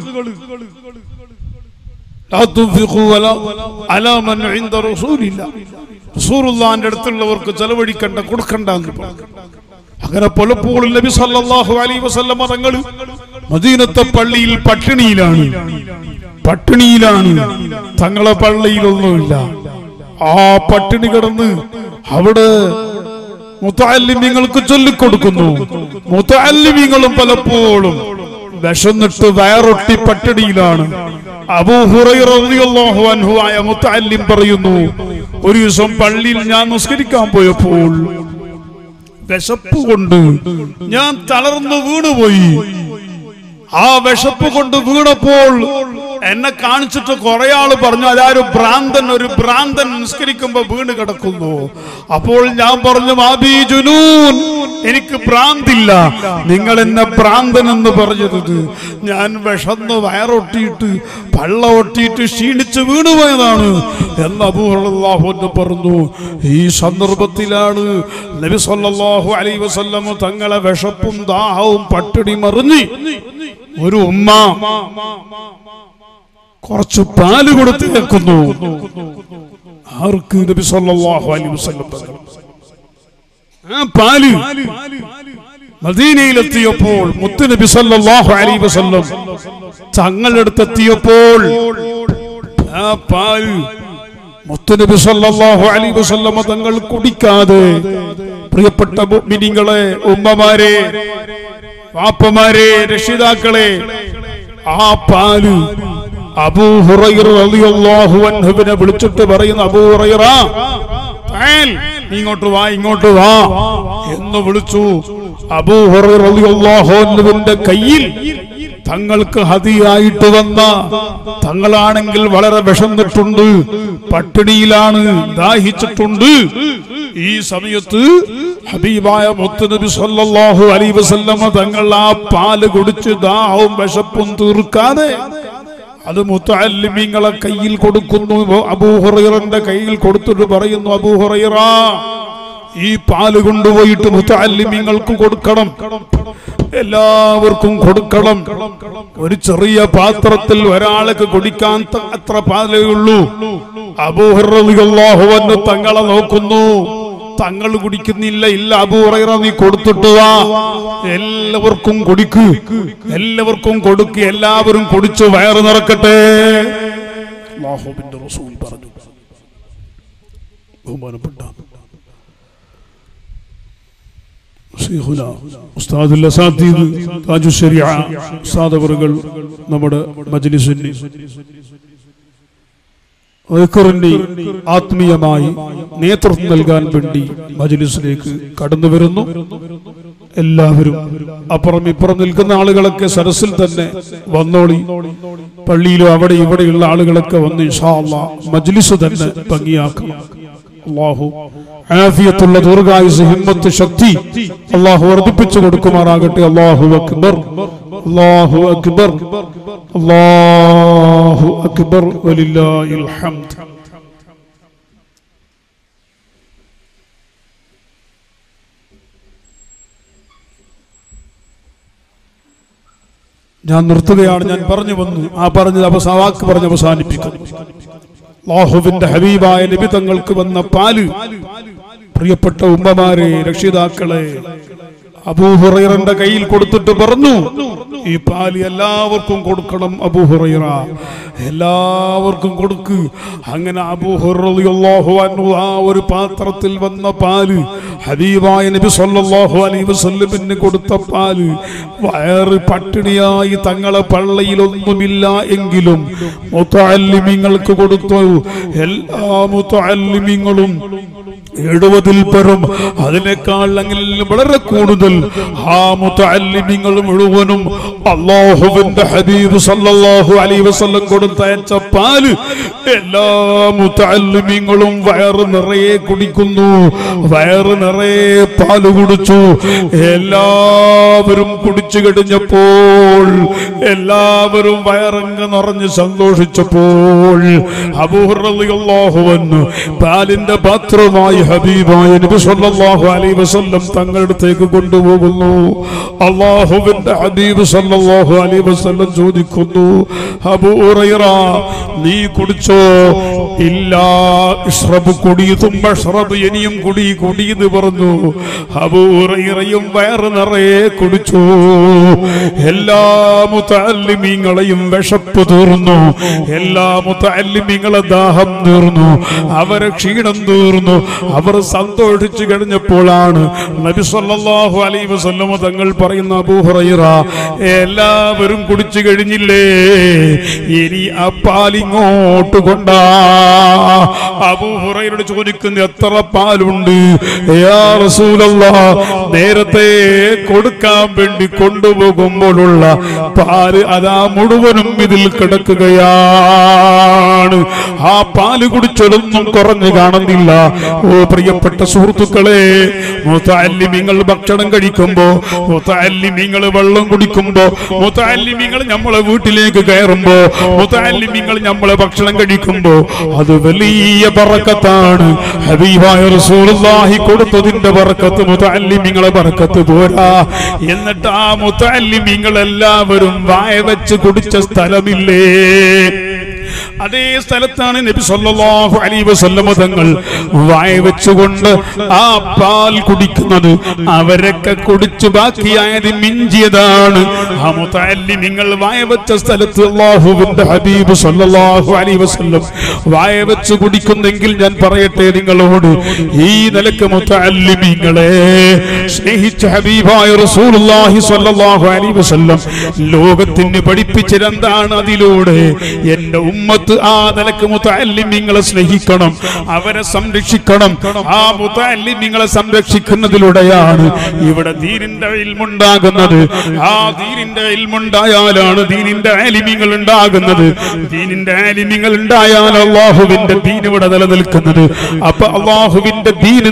റസൂറുല്ലാന്റെ അടുത്തുള്ളവർക്ക് ചെലവഴിക്കണ്ട കൊടുക്കണ്ട എന്ന് പറഞ്ഞു അങ്ങനെ പലപ്പോഴും നബി സല്ലല്ലാഹു അലൈഹി വസല്ലമ തങ്ങൾ മദീനത്തെ പള്ളിയിൽ പട്ടിണിയിലാണ് പട്ടിണിയിലാണ് തങ്ങളെ പള്ളിയിലൊന്നുമില്ല ആ പട്ടിണി കിടന്ന് അവിടെ മുത്തല്ലിമ്യങ്ങൾക്ക് ചൊല്ലിക്കൊടുക്കുന്നു മുത്തല്ലിമ്യങ്ങളും പലപ്പോഴും വിശന്നിട്ട് വയറൊട്ടി പട്ടിണിയിലാണ് അബൂഹുറൈറിയാഹു അൻഹു ആയ മുത്തല്ലിം പറയുന്നു ഒരു ദിവസം പള്ളിയിൽ ഞാൻ നിസ്കരിക്കാൻ പോയപ്പോൾ വിശപ്പ് കൊണ്ട് ഞാൻ തളർന്നു വീണുപോയി ആ വിശപ്പ് കൊണ്ട് വീണപ്പോൾ എന്നെ കാണിച്ചിട്ട് കുറെ ആള് പറഞ്ഞു അതായത് ഭ്രാന്തൻ ഒരു ഭ്രാന്തൻ നിസ്കരിക്കുമ്പോ വീണ് കിടക്കുന്നു അപ്പോൾ ഞാൻ പറഞ്ഞു മാബി ജുനൂൻ എനിക്ക് ഭ്രാന്തില്ല നിങ്ങൾ എന്നെ ഭ്രാന്തൻ എന്ന് പറഞ്ഞത് ഞാൻ വിഷന്ന് വയറൊട്ടിയിട്ട് പള്ള ഒട്ടിയിട്ട് ക്ഷീണിച്ച് വീണുപോയതാണ് എന്ന് അബൂഹു എന്ന് പറഞ്ഞു ഈ സന്ദർഭത്തിലാണ് നബി സല്ലല്ലാഹു അലൈഹി വസല്ലം തങ്ങളെ വിഷപ്പും ദാഹവും പട്ടിണി മറിഞ്ഞ് ഒരു ഉമ്മ കുറച്ച് പാല് കൊടുത്ത് വെക്കുന്നു ആർക്ക് നബി സല്ലല്ലാഹു അലൈഹി വസല്ലം തങ്ങൾ ആ പാല് മദീനയിലെത്തിയപ്പോൾ മുത്തുനബി സല്ലല്ലാഹു അലൈഹി വസല്ലം തങ്ങളുടെ അടുത്തെത്തിയപ്പോൾ ആ പാൽ മുത്തുനബി സല്ലല്ലാഹു അലൈഹി വസല്ലം തങ്ങൾ കുടിക്കാതെ പ്രിയപ്പെട്ട മുഅ്മിനീങ്ങളെ ഉമ്മമാരെ വാപ്പമാരെ രക്ഷിതാക്കളെ ആ പാല് അബൂ ഹുറൈറ റളിയല്ലാഹു അൻഹുവിനെ വിളിച്ചിട്ട് പറയുന്ന അബൂ ഹുറൈറ താൻ നീ ഇങ്ങോട്ട് വാ ഇങ്ങോട്ട് വാ എന്ന് വിളിച്ചു അബൂ ഹുറൈറ റളിയല്ലാഹു അൻഹുവിന്റെ കയ്യിൽ തങ്ങൾക്ക് ഹതിയായിട്ട് വന്ന തങ്ങളാണെങ്കിൽ വളരെ വിഷന്നിട്ടുണ്ട് പട്ടിണിയിലാണ് ദാഹിച്ചിട്ടുണ്ട് ഈ സമയത്ത് ഹബീബായ മുത്തുനബി സല്ലല്ലാഹു അലൈഹി വസല്ലമ തങ്ങൾ ആ പാല് കുടിച്ച് ദാഹവും വിശപ്പും തീർക്കാതെ അത് മുത്തല്ലിമീങ്ങളെ കയ്യിൽ കൊടുക്കുന്നു അബൂഹുറൈറന്റെ കയ്യിൽ കൊടുത്തിട്ട് പറയുന്നു അബൂഹുറൈറ ഈ പാല് കൊണ്ടുപോയിട്ട് മുത്തല്ലിമീങ്ങൾക്ക് കൊടുക്കണം എല്ലാവർക്കും കൊടുക്കണം ഒരു ചെറിയ പാത്രത്തിൽ ഒരാൾക്ക് കുടിക്കാൻ ത- അത്ര പാലേ ഉള്ളൂ അബൂഹുറഹുവന്ന് തങ്ങളെ നോക്കുന്നു തങ്ങൾ കുടിക്കുന്നില്ല ഇല്ല അബൂറൈറ നീ കൊടുത്തിട്ട് വാ എല്ലാവർക്കും കൊടുക്ക് എല്ലാവർക്കും കൊടുക്ക് എല്ലാവരും കുടിച്ച് വയറ് നിറക്കട്ടെ അല്ലാഹുവിന്റെ റസൂൽ പറഞ്ഞു ബഹുമാനപ്പെട്ട ശൈഖുന ഉസ്താദുൽ അസാത്തീദ് താജു ശരിയ ഉസ്താദ് അവറുകൾ നമ്മുടെ മജ്ലിസിന് ദിക്റിന് ആത്മീയമായി നേതൃത്വം നൽകാൻ വേണ്ടി മജ്ലിസിലേക്ക് കടന്നു വരുന്നു എല്ലാവരും അപ്പുറം ഇപ്പുറം നിൽക്കുന്ന ആളുകളൊക്കെ സരസിൽ തന്നെ വന്നോളി പള്ളിയിലും അവിടെ ഇവിടെയുള്ള ആളുകളൊക്കെ വന്ന് ഇൻഷാ അല്ലാഹ് മജ്ലിസ് തന്നെ ഭംഗിയാക്കണം അള്ളാഹു ആഫിയത്തുള്ള ദീർഘായുസ് ഹിമ്മത്ത് ശക്തി അള്ളാഹു വർദ്ധിപ്പിച്ചു കൊടുക്കുമാറാകട്ടെ അള്ളാഹു അക്ബർ അള്ളാഹു അക്ബർ അള്ളാഹു അക്ബർ വലില്ലാഹിൽ ഹംദ് ഞാൻ നിർത്തുകയാണ് ഞാൻ പറഞ്ഞു വന്നു ആ പറഞ്ഞത് അവസാ വാക്ക് പറഞ്ഞ് അവസാനിപ്പിക്കുന്നു അള്ളാഹുവിന്റെ ഹബീബായ നിബിതങ്ങൾക്ക് വന്ന പാല് പ്രിയപ്പെട്ട ഉമ്മമാരെ രക്ഷിതാക്കളെ അബൂഹുറൈറന്റെ കയ്യിൽ കൊടുത്തിട്ട് പറഞ്ഞു ഈ പാല് എല്ലാവർക്കും കൊടുക്കണം അബൂഹുറൈറ എല്ലാവർക്കും കൊടുക്ക് അങ്ങനെ അബൂഹുറളിയല്ലാഹു അൻഹു ആ ഒരു പാത്രത്തിൽ വന്ന പാല് ഹബീബായ നബി സല്ലല്ലാഹു അലൈഹി വസല്ലമിന് കൊടുത്ത പാല് വയറ് പട്ടിണിയായി തങ്ങളെ പള്ളയിലൊന്നുമില്ല എങ്കിലും മുത്തല്ലിമിങ്ങൾക്ക് കൊടുത്തു എല്ലാ മുത്തല്ലിമിങ്ങളും എഴുപതിൽ പരം അതിനേക്കാൾ അങ്ങനെ വളരെ കൂടുതൽ ആ മുത്തല്ലിമിങ്ങൾ മുഴുവനും അള്ളാഹുവിന്റെ ഹബീബ് സല്ലല്ലാഹു അലൈഹി വസല്ലം കൊടുത്തയച്ച പാല് എല്ലാ മുത്തല്ലിമിങ്ങളും വയറ് നിറയെ കുടിക്കുന്നു വയറ് നിറയെ പാല് കുടിച്ചു എല്ലാവരും കുടിച്ചു കഴിഞ്ഞപ്പോൾ എല്ലാവരും വയറങ്ങ് നിറഞ്ഞ് സന്തോഷിച്ചപ്പോൾ അബൂഹുറളിയല്ലാഹുവന്ന് പാലിന്റെ പാത്രമായി ഹബീബായ നബി സല്ലല്ലാഹു അലൈഹി വസല്ലം തങ്ങളുടെ അടുത്തേക്ക് കൊണ്ടുപോകുന്നു അള്ളാഹുവിന്റെ ഹബീബ് സല്ലല്ലാഹു അലൈഹി വസല്ലം ചോദിക്കുന്നു അബൂ ഹുറൈറ നീ കുടിച്ചോ ഇല്ല ഇഷ്റബ് കുടി തുമ്പഷ്റബ് ഇനിയും കുടി കുടി എന്ന് പറഞ്ഞു അബൂ ഹുറൈറയും വയറ് നിറയെ കുടിച്ചു എല്ലാ മുത്തല്ലിമീങ്ങളെയും വിശപ്പ് തീർന്നു എല്ലാ മുത്തല്ലിമീങ്ങളെ ദാഹം തീർന്നു അവരെ ക്ഷീണം തീർന്നു അവർ സന്തോഷിച്ചു കഴിഞ്ഞപ്പോഴാണ് നബി സല്ലല്ലാഹു അലൈഹി വസല്ലം തങ്ങൾ പറയുന്ന അബൂ ഹുറൈറ എല്ലാവരും കുടിച്ചു കഴിഞ്ഞില്ലേ ഇനി ആ പാലിങ്ങോട്ട് കൊണ്ടാ അബൂ ഹുറൈറയോട് ചോദിക്കുന്നു എത്ര പാലുണ്ട് യാ റസൂലല്ലാ നേരത്തെ കൊടുക്കാൻ വേണ്ടി കൊണ്ടുപോകുമ്പോഴുള്ള പാല് അതാ മുഴുവനും ഇതിൽ കിടക്കുകയാണ് ആ പാല് കുടിച്ചതൊന്നും കുറഞ്ഞു കാണുന്നില്ല ഓ പ്രിയപ്പെട്ട സുഹൃത്തുക്കളെ മുത്തല്ലിമിങ്ങൾ ഭക്ഷണം കഴിക്കുമ്പോ മുത്തല്ലിമിങ്ങൾ വെള്ളം കുടിക്കുമ്പോ മുത്തല്ലിമിങ്ങൾ നമ്മളെ വീട്ടിലേക്ക് കയറുമ്പോ മുത്തല്ലിമിങ്ങൾ നമ്മളെ ഭക്ഷണം കഴിക്കുമ്പോ അത് വലിയ ബറക്കത്താണ് ഹബീബായ റസൂലുള്ളാഹി കൊടുത്തതിന്റെ ബറക്കത്ത് മുത്തല്ലിമിങ്ങളെ ബറക്കത്ത് പോരാ എന്നിട്ട് ആ മുത്തല്ലിമിങ്ങൾ എല്ലാവരും വായ വെച്ച് കുടിച്ച സ്ഥലമില്ലേ അതേ സ്ഥലത്താണ് നബി സല്ലല്ലാഹു അലൈഹി വസല്ലമ തങ്ങൾ വായ വെച്ചുകൊണ്ട് ആ പാൽ കുടിക്കുന്നത് അവരൊക്കെ കുടിച്ചു ബാക്കിയായത് മിഞ്ചിയതാണ് ആ മുത്തല്ലിമിങ്ങൾ വായ വെച്ച സ്ഥലത്ത് അല്ലാഹുവിന്റെ ഹബീബ് സല്ലല്ലാഹു അലൈഹി വസല്ലം വായ വെച്ച് കുടിക്കുന്നെങ്കിൽ ഞാൻ പറയട്ടെ നിങ്ങളോട് ഈ നിലക്ക് മുത്തല്ലിമിങ്ങളെ സ്നേഹിച്ച ഹബീബായ റസൂലുള്ളാഹി സ്വല്ലല്ലാഹു അലൈഹി വസല്ലം ലോകത്തിന് പഠിപ്പിച്ചതെന്താണ് അതിലൂടെ എന്റെ ഉമ്മത്ത് ആ നിലക്ക് മുത്തല്ലിമിങ്ങളെ സ്നേഹിക്കണം അവരെ സംരക്ഷിക്കണം ആ മുത്തല്ലിമിങ്ങളെ സംരക്ഷിക്കുന്നതിലൂടെയാണ് ഇവിടെ ദീനിന്റെ ഇൽമുണ്ടാകുന്നത് ആ ദീനിന്റെ ഇൽമുണ്ടായാലാണ് ദീനിന്റെ ആലിമ്യങ്ങൾ ഉണ്ടാകുന്നത് ദീനിന്റെ ആലിമ്യങ്ങൾ ഉണ്ടായാൽ അള്ളാഹുവിന്റെ ദീൻ ഇവിടെ നിലനിൽക്കുന്നത് അപ്പൊ അള്ളാഹുവിന്റെ ദീന്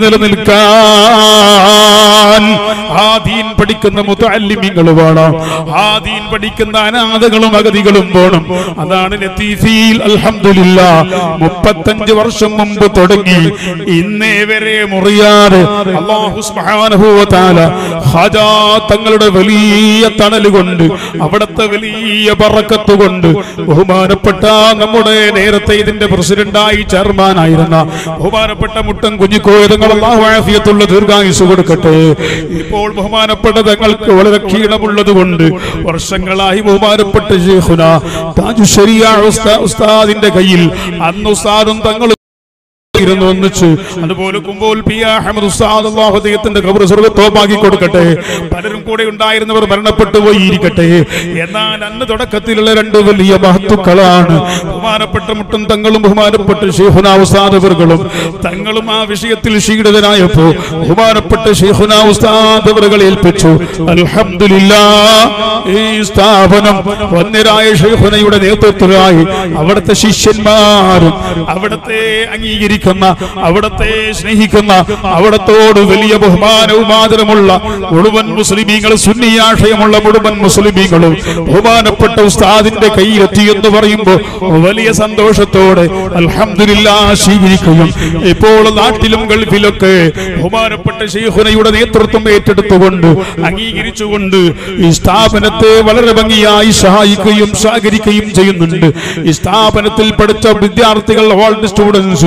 നിലനിൽക്കാൻ ആ ദീൻ പഠിക്കുന്ന മുത്തല്ലിമിങ്ങൾ വേണം ആ ദീൻ പഠിക്കുന്ന അനാഥകളും അഗതികളും വേണം അതാണ് ലത്തീഫിയിൽ അൽഹംദുലില്ല മുപ്പത്തഞ്ച് വർഷം മുമ്പ് തുടങ്ങി ഇന്നേ വരെ മുറിയാതെ അല്ലാഹു സുബ്ഹാനഹു വ തആല ഖാജാ തങ്ങളുടെ വലിയ തണൽ കൊണ്ട് അവിടുത്തെ വലിയ ബറക്കത്ത് കൊണ്ട് ബഹുമാനപ്പെട്ട നമ്മുടെ നേരത്തെ ഇതിന്റെ പ്രസിഡന്റായി ചെയർമാനായിരുന്ന ബഹുമാനപ്പെട്ട മുട്ടൻ കുഞ്ഞിക്കോയതങ്ങൾ അള്ളാഹു ആഫിയത്തുള്ള ദീർഘായുസ് കൊടുക്കട്ടെ ഇപ്പോൾ ബഹുമാനപ്പെട്ട തങ്ങൾക്ക് വളരെ ക്ഷീണമുള്ളത് കൊണ്ട് വർഷങ്ങളായി ബഹുമാനപ്പെട്ട ശേഖുന താജു ശരിയ ഉസ്താദിന്റെ കയ്യിൽ അന്ന് ഉസ്താദും തങ്ങളും ഇരുന്നു ഒന്നിച്ച് അതുപോലെ കുമ്പോൾ പി അഹമ്മദ് ഉസ്താദ് അള്ളാഹു അദ്ദേഹത്തിന്റെ ഖബർ സ്വർഗത്തോപ്പാക്കി കൊടുക്കട്ടെ പലരും കൂടെ ഉണ്ടായിരുന്നവർ മരണപ്പെട്ടു പോയിരിക്കട്ടെ എന്നാൽ അന്ന് തുടക്കത്തിലുള്ള രണ്ട് വലിയ മഹത്തുക്കളാണ് ബഹുമാനപ്പെട്ട മുട്ടും തങ്ങളും ബഹുമാനപ്പെട്ട ഷെയ്ഖുന ഉസ്താദവറുകളും തങ്ങളും ആ വിഷയത്തിൽ ക്ഷീണിതനായപ്പോ ബഹുമാനപ്പെട്ട ഷെയ്ഖുന ഉസ്താദവറുകളെ ഏൽപ്പിച്ചു അൽഹംദുലില്ലാ ഈ സ്ഥാപനം വന്യരായ ഷെയ്ഖുനയുടെ നേതൃത്വത്തിലായി അവിടുത്തെ ശിഷ്യന്മാരും അവിടുത്തെ അംഗീകരിക്കുന്ന അവിടത്തെ സ്നേഹിക്കുന്ന അവിടത്തോട് വലിയ ബഹുമാനവും ആദരമുള്ള മുഴുവൻ മുസ്ലിമീങ്ങൾ സുന്നിയാശയമുള്ള മുഴുവൻ മുസ്ലിമീങ്ങളും ബഹുമാനപ്പെട്ട ഉസ്താദിന്റെ കയ്യിലെത്തി എന്ന് പറയുമ്പോൾ വലിയ സന്തോഷത്തോടെ അൽഹംദുലില്ലാ സ്വീകരിക്കുകയും ഇപ്പോൾ നാട്ടിലും ഗൾഫിലൊക്കെ ബഹുമാനപ്പെട്ട ഷെയ്ഖുനയുടെ നേതൃത്വം ഏറ്റെടുത്തുകൊണ്ട് അംഗീകരിച്ചുകൊണ്ട് ഈ സ്ഥാപനത്തെ വളരെ ഭംഗിയായി സഹായിക്കുകയും സഹകരിക്കുകയും ചെയ്യുന്നുണ്ട് ഈ സ്ഥാപനത്തിൽ പഠിച്ച വിദ്യാർത്ഥികൾ ഓൾഡ് സ്റ്റുഡൻസ്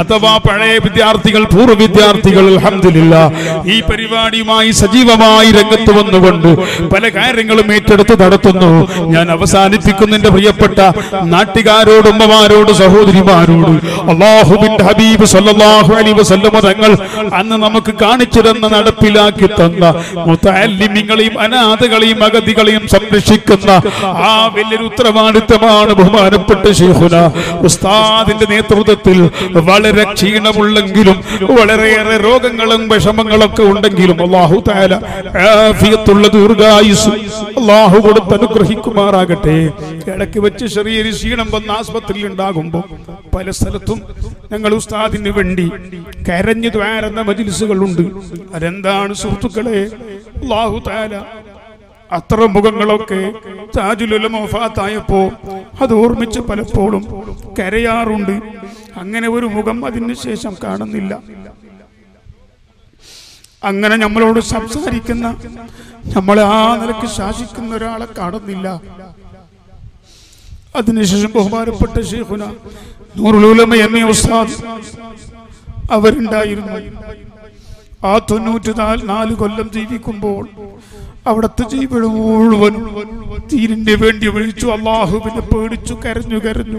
അഥവാ പഴയ വിദ്യാർത്ഥികൾ പൂർവ്വ വിദ്യാർത്ഥികൾ അൽഹംദുലില്ലാ ഈ പരിപാടിയുമായി സജീവമായി രംഗത്ത് വന്നുകൊണ്ട് പല കാര്യങ്ങളും ഏറ്റെടുത്ത് നടത്തുന്നു ഞാൻ അവസാനിപ്പിക്കുന്നതിന്റെ പ്രിയപ്പെട്ട നാട്ടുകാരോട് ഉമ്മമാരോട് സഹോദരിമാരോട് അള്ളാഹുബിന്റെ ഹബീബ് സല്ലല്ലാഹു അലൈഹി വസല്ലമ തങ്ങൾ അന്ന് നമുക്ക് കാണിച്ചു തന്ന നടപ്പിലാക്കി തന്ന മുത്തല്ലിമിങ്ങളെയും അനാഥകളെയും അഗതികളെയും സംരക്ഷിക്കുന്ന ആ വലിയൊരു ഉത്തരവാദിത്തമാണ് ബഹുമാനപ്പെട്ട ശൈഖുന ഉസ്താദിന്റെ നേതൃത്വത്തിൽ വളരെ ക്ഷീണമുള്ളെങ്കിലും വളരെയേറെ രോഗങ്ങളും വിഷമങ്ങളൊക്കെ ഉണ്ടെങ്കിലും അള്ളാഹു താല ആഫിയത്തുള്ള ദീർഘായുസ് അള്ളാഹു കൊടുത്ത് അനുഗ്രഹിക്കുമാറാകട്ടെ ഇടയ്ക്ക് വെച്ച് ചെറിയൊരു ക്ഷീണം വന്ന് ആസ്പത്രിയിൽ ഉണ്ടാകുമ്പോൾ പല സ്ഥലത്തും ഞങ്ങൾ ഉസ്താദിന് വേണ്ടി കരഞ്ഞു ദ്വാരുന്ന മജിലിസുകളുണ്ട് അതെന്താണ് സുഹൃത്തുക്കളെ അള്ളാഹു താല അത്ര മുഖങ്ങളൊക്കെ താജുലുലമ വഫാത്തായപ്പോ അത് ഓർമ്മിച്ച് പലപ്പോഴും കരയാറുണ്ട് അങ്ങനെ ഒരു മുഖം അതിന് ശേഷം കാണുന്നില്ല അങ്ങനെ നമ്മളോട് സംസാരിക്കുന്ന നമ്മളെ ആ നിലക്ക് ശാസിക്കുന്ന ഒരാളെ കാണുന്നില്ല അതിനുശേഷം ബഹുമാനപ്പെട്ട ഷെയ്ഖുന നൂറുലൂലമ എം എ ഉസ്താദ് അവരുണ്ടായിരുന്നു ആ തൊണ്ണൂറ്റി നാല് നാല് കൊല്ലം ജീവിക്കുമ്പോൾ അവിടുത്തെ ജീവിതം മുഴുവൻ തീരിന് വേണ്ടി വിളിച്ചു അള്ളാഹുവിനെ പേടിച്ചു കരഞ്ഞു കരഞ്ഞു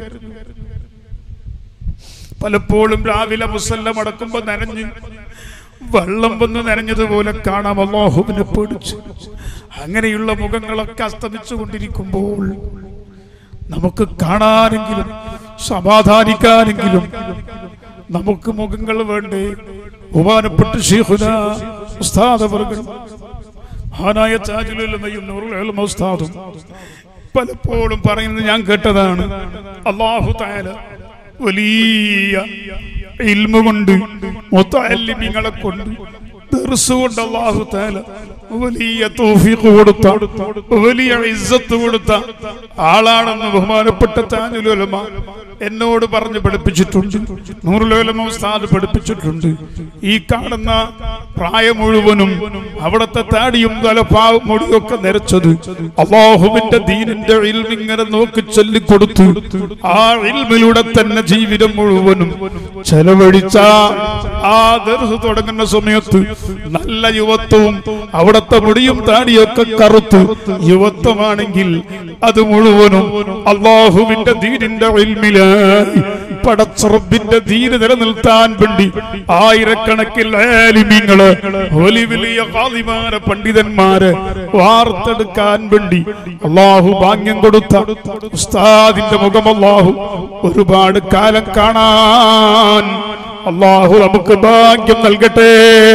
പലപ്പോഴും രാവിലെ മുസല്ലം അടക്കുമ്പോ നനഞ്ഞു വെള്ളം വന്ന് നനഞ്ഞതുപോലെ കാണാം അള്ളാഹുവിനെ പേടിച്ചു അങ്ങനെയുള്ള മുഖങ്ങളൊക്കെ അസ്തമിച്ചു കൊണ്ടിരിക്കുമ്പോൾ നമുക്ക് കാണാനെങ്കിലും സമാധാനിക്കാനെങ്കിലും നമുക്ക് മുഖങ്ങൾ വേണ്ടേ ബഹുമാനപ്പെട്ട ഷീഖുന ഉസ്താദ് അവർകൾ മഹാനായ താജുലുലമയും നൂറുൽ ഉസ്താദും പലപ്പോഴും പറയുന്നത് ഞാൻ കേട്ടതാണ് അള്ളാഹു താല വലിയ ഇൽമ കൊണ്ട് മുത്തല്ലിമിങ്ങളെ കൊണ്ട് ദർസ് കൊണ്ട് അള്ളാഹു താല വലിയ തൗഫീഖ് കൊടുത്ത വലിയ ഇസ്സത്ത് കൊടുത്ത ആളാണെന്ന് ബഹുമാനപ്പെട്ട താനുലുലമ എന്നോട് പറഞ്ഞ് പഠിപ്പിച്ചിട്ടുണ്ട് നൂറുലോലമ ഉസ്താദ് പഠിപ്പിച്ചിട്ടുണ്ട് ഈ കാണുന്ന പ്രായം മുഴുവനും അവിടത്തെ താടിയും തലപ്പാവും മുടിയൊക്കെ നിരച്ചത് അള്ളാഹുവിന്റെ ദീനിന്റെ ഇൽമിങ്ങനെ നോക്കി ചൊല്ലിക്കൊടുത്തു ആ ഇൽമിലൂടെ തന്നെ ജീവിതം മുഴുവനും ചെലവഴിച്ച ആ ദർസ് തുടങ്ങുന്ന സമയത്ത് നല്ല യുവത്വവും അവിടത്തെ മുടിയും താടിയൊക്കെ കറുത്ത് യുവത്വമാണെങ്കിൽ അത് മുഴുവനും അള്ളാഹുവിന്റെ ദീനിന്റെ ഇൽമിലായി പടച്ചറബിന്റെ ദീന് നിലനിർത്താൻ വേണ്ടി ആയിരക്കണക്കിൽ ആലിമീങ്ങള് വലിയ വലിയ ഖാദിമാരെ പണ്ഡിതന്മാരെ വാർത്തെടുക്കാൻ വേണ്ടി അള്ളാഹു ഭാഗ്യം കൊടുത്ത ഉസ്താദിന്റെ മുഖം അള്ളാഹു ഒരുപാട് കാലം കാണാൻ അള്ളാഹു നമുക്ക് ഭാഗ്യം നൽകട്ടെ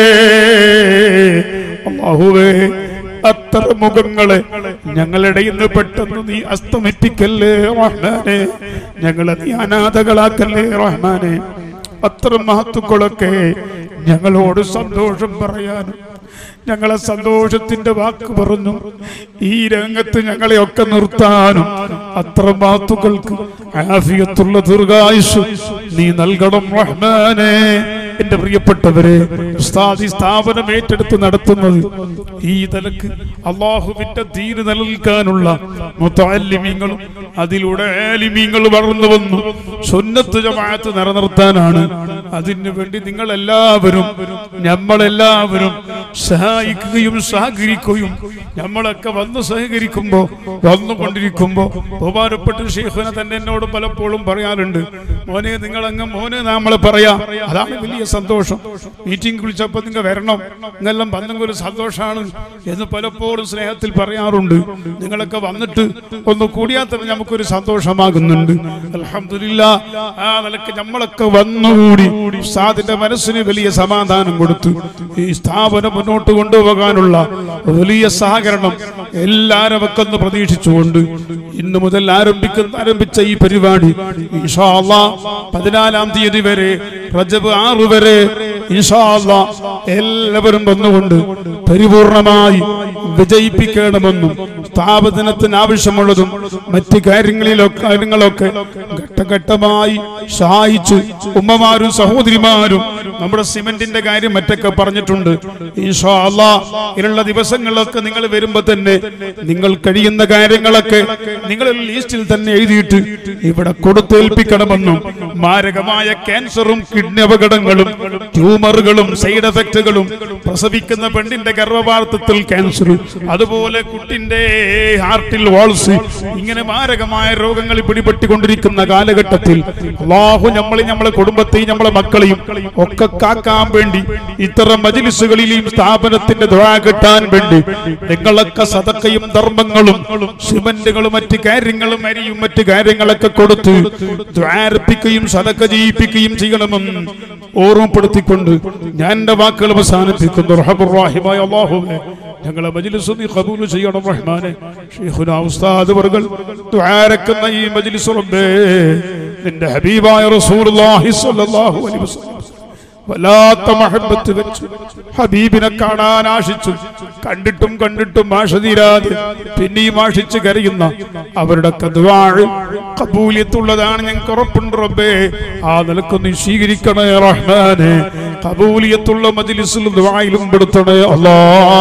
അള്ളാഹുവേ അത്ര മുഖങ്ങളെ ഞങ്ങളുടെ ഇന്ന് പെട്ടെന്ന് നീ അസ്തമിപ്പിക്കല്ലേ റഹ്മാനെ ഞങ്ങളെ നീ അനാഥകളാക്കല്ലേ റഹ്മാനെ അത്ര മഹത്തുക്കളൊക്കെ ഞങ്ങളോട് സന്തോഷം പറയാനും ഞങ്ങളെ സന്തോഷത്തിന്റെ വാക്ക് പറഞ്ഞു ഈ രംഗത്ത് ഞങ്ങളെയൊക്കെ നിർത്താനും അത്ര മാത്തുക്കൾക്ക് ആഫിയത്തുള്ള ദീർഘായുസ് നീ നൽകണം റഹ്മാനെ എന്റെ പ്രിയപ്പെട്ടവരെ ഉസ്താദ് ഈ സ്ഥാപനം ഏറ്റെടുത്ത് നടത്തുന്നത് ഈ നിലക്ക് അള്ളാഹുവിന്റെ ദീന് നിലനിൽക്കാനുള്ള മുത്താലിമീങ്ങളും അതിലൂടെ ആലിമീങ്ങൾ വളർന്നു വന്നു സുന്നത്ത് ജമാഅത്ത് നിലനിർത്താനാണ് അതിനു വേണ്ടി നിങ്ങൾ എല്ലാവരും നമ്മളെല്ലാവരും സഹായിക്കുകയും സഹകരിക്കുകയും നമ്മളൊക്കെ വന്ന് സഹകരിക്കുമ്പോ വന്നുകൊണ്ടിരിക്കുമ്പോ ബഹുമാനപ്പെട്ട ഷെയ്ഖുന തന്നെ എന്നോട് പലപ്പോഴും പറയാറുണ്ട് മോനെ നിങ്ങൾ അങ്ങ് മോനെ നമ്മളെ പറയാ അതാണ് വലിയ സന്തോഷം മീറ്റിംഗ് വിളിച്ചപ്പോ നിങ്ങൾ വരണം എന്നെല്ലാം വന്നെങ്കിൽ ഒരു സന്തോഷമാണ് എന്ന് പലപ്പോഴും സ്നേഹത്തിൽ പറയാറുണ്ട് നിങ്ങളൊക്കെ വന്നിട്ട് ഒന്ന് കൂടിയാൽ തന്നെ നമുക്കൊരു സന്തോഷമാകുന്നുണ്ട് അൽഹംദുലില്ലാ ആ നിലക്ക് നമ്മളൊക്കെ വന്നുകൂടി ഉസ്താദിന്റെ മനസ്സിന് വലിയ സമാധാനം കൊടുത്തു ഈ സ്ഥാപനം മുന്നോട്ട് കൊണ്ടുപോകാനുള്ള വലിയ സഹകരണം എല്ലാരും ഒക്കെ ഒന്ന് പ്രതീക്ഷിച്ചുകൊണ്ട് ഇന്ന് മുതൽ ആരംഭിക്കുന്ന ആരംഭിച്ച ഈ പരിപാടി ഇൻഷാ അല്ലാ പതിനാലാം തീയതി വരെ റജബ് ആറ് വരെ ഇൻഷാ അല്ലാ എല്ലാവരും വന്നുകൊണ്ട് പരിപൂർണമായി വിജയിപ്പിക്കണമെന്നും സ്ഥാപനത്തിന് ആവശ്യമുള്ളതും മറ്റ് കാര്യങ്ങളിലൊക്കെ കാര്യങ്ങളൊക്കെ ഘട്ടഘട്ടമായി സഹായിച്ച് ഉമ്മമാരും സഹോദരിമാരും നമ്മുടെ സിമന്റിന്റെ കാര്യം മറ്റൊക്കെ പറഞ്ഞിട്ടുണ്ട് ഈശോ അല്ലാ ഇതിനുള്ള ദിവസങ്ങളിലൊക്കെ നിങ്ങൾ വരുമ്പോ തന്നെ നിങ്ങൾ കഴിയുന്ന കാര്യങ്ങളൊക്കെ നിങ്ങൾ ലിസ്റ്റിൽ തന്നെ എഴുതിയിട്ട് ഇവിടെ കൊടുത്തേൽപ്പിക്കണമെന്നും മാരകമായ ക്യാൻസറും കിഡ്നി അപകടങ്ങളും ട്യൂമറുകളും സൈഡ് എഫക്റ്റുകളും പ്രസവിക്കുന്ന പെണ്ണിന്റെ ഗർഭപാത്രത്തിൽ ക്യാൻസർ അതുപോലെ കുട്ടിന്റെ ഹാർട്ടിൽ വാൾസ് ഇങ്ങനെ മാരകമായ രോഗങ്ങൾ പിടിപെട്ടുകൊണ്ടിരിക്കുന്ന കാലഘട്ടത്തിൽ അള്ളാഹു നമ്മളെ നമ്മളെ കുടുംബത്തെയും നമ്മളെ മക്കളെയും ഒക്കെ കാക്കാൻ വേണ്ടി ഇത്തരം മജിലിസുകളിലെയും സ്ഥാപനത്തിന്റെ ദ്വാ കിട്ടാൻ വേണ്ടി നിങ്ങളൊക്കെ സതക്കയും ധർമ്മങ്ങളും സിമന്റുകളും മറ്റ് കാര്യങ്ങളും അരിയും മറ്റ് കാര്യങ്ങളൊക്കെ കൊടുത്ത് ദ്വാരപ്പിക്കുകയും സതക്ക ചെയ്യിപ്പിക്കുകയും ചെയ്യണമെന്ന് ഓർമ്മപ്പെടുത്തിക്കൊണ്ട് ഞാൻ എന്റെ വാക്കുകൾ അവസാനിപ്പിക്കുന്നു റഹബുറാഹിമായ അള്ളാഹുവേ ഞങ്ങളെ മജ്ലിസ് നീ ഖബൂൽ ചെയ്യണം റഹ്മാനെ ഷെയ്ഖുനാ ഉസ്താദ് വർകൾ ദുആരക്കുന്ന ഈ മജ്ലിസ് റബ്ബേ നിന്റെ ഹബീബായ റസൂലുള്ളാഹി സ്വല്ലല്ലാഹു അലൈഹി വസല്ലം വല്ലാത്ത മഹബത്ത് വെച്ച് ഹബീബിനെ കാണാൻ ആശിച്ചു കണ്ടിട്ടും കണ്ടിട്ടും ആശ തീരാതെ പിന്നെയും ആശിച്ച് കരയുന്ന അവരുടെ കദ്വാഴ് കബൂലിയത്തുള്ളതാണ് ഞങ്ങൾക്ക് ഉറപ്പുണ്ട് റബ്ബേ ആ നിലക്കൊന്ന് സ്വീകരിക്കണേ റഹ്മാനെ കബൂലിയത്തുള്ള മജിലിസിലും ദ്വായിലും പെടുത്തണേ അല്ലാ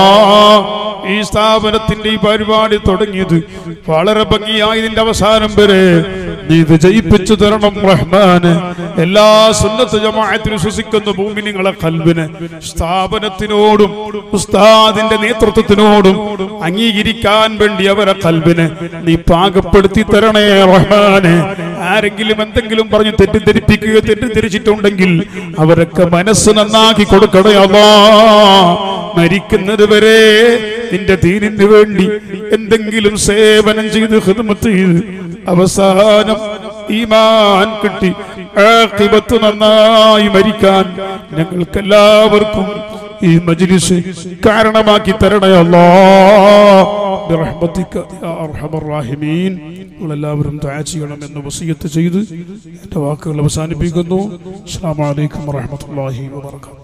ഈ സ്ഥാപനത്തിന്റെ ഈ പരിപാടി തുടങ്ങിയത് വളരെ ഭംഗിയായി ഇതിന്റെ അവസാനം വരെ നീ വിജയിപ്പിച്ചു തരണം റഹ്മാന് എല്ലാ സുന്നത്ത് ജമാഅത്തിൽ വിശ്വസിക്കുന്ന ഭൂമിനിങ്ങളെ കൽവിന് സ്ഥാപനത്തിനോടും ഉസ്താദിന്റെ നേതൃത്വത്തിനോടും അംഗീകരിക്കാൻ വേണ്ടി അവരെ കൽവിന് നീ പാകപ്പെടുത്തി തരണേ റഹ്മാന് ആരെങ്കിലും എന്തെങ്കിലും പറഞ്ഞ് തെറ്റിദ്ധരിപ്പിക്കുകയോ തെറ്റിദ്ധരിച്ചിട്ടുണ്ടെങ്കിൽ അവരൊക്കെ മനസ്സ് നന്നാക്കി കൊടുക്കണേ അല്ലാ മരിക്കുന്നത് വരെ നിന്റെ ദീനിന് വേണ്ടി എന്തെങ്കിലും സേവനം ചെയ്ത് ഹിദ്മത്ത് ചെയ്ത് അവസാനം ഈമാൻ കിട്ടി ആഖിബത്ത് നന്നായി മരിക്കാൻ ഞങ്ങൾക്ക് എല്ലാവർക്കും ഈ മജ്ലിസ് കാരണമാക്കി തരണേ അല്ലാ ബിറഹ്മതിക യാ അർഹമർ റാഹിമീൻ നമ്മളെല്ലാവരും ദുആ ചെയ്യണം എന്ന് വസിയത്ത് ചെയ്ത് എൻ്റെ വാക്കുകൾ അവസാനിപ്പിക്കുന്നു അസ്സലാമു അലൈക്കും വറഹ്മത്തുള്ളാഹി വബറകാതുഹു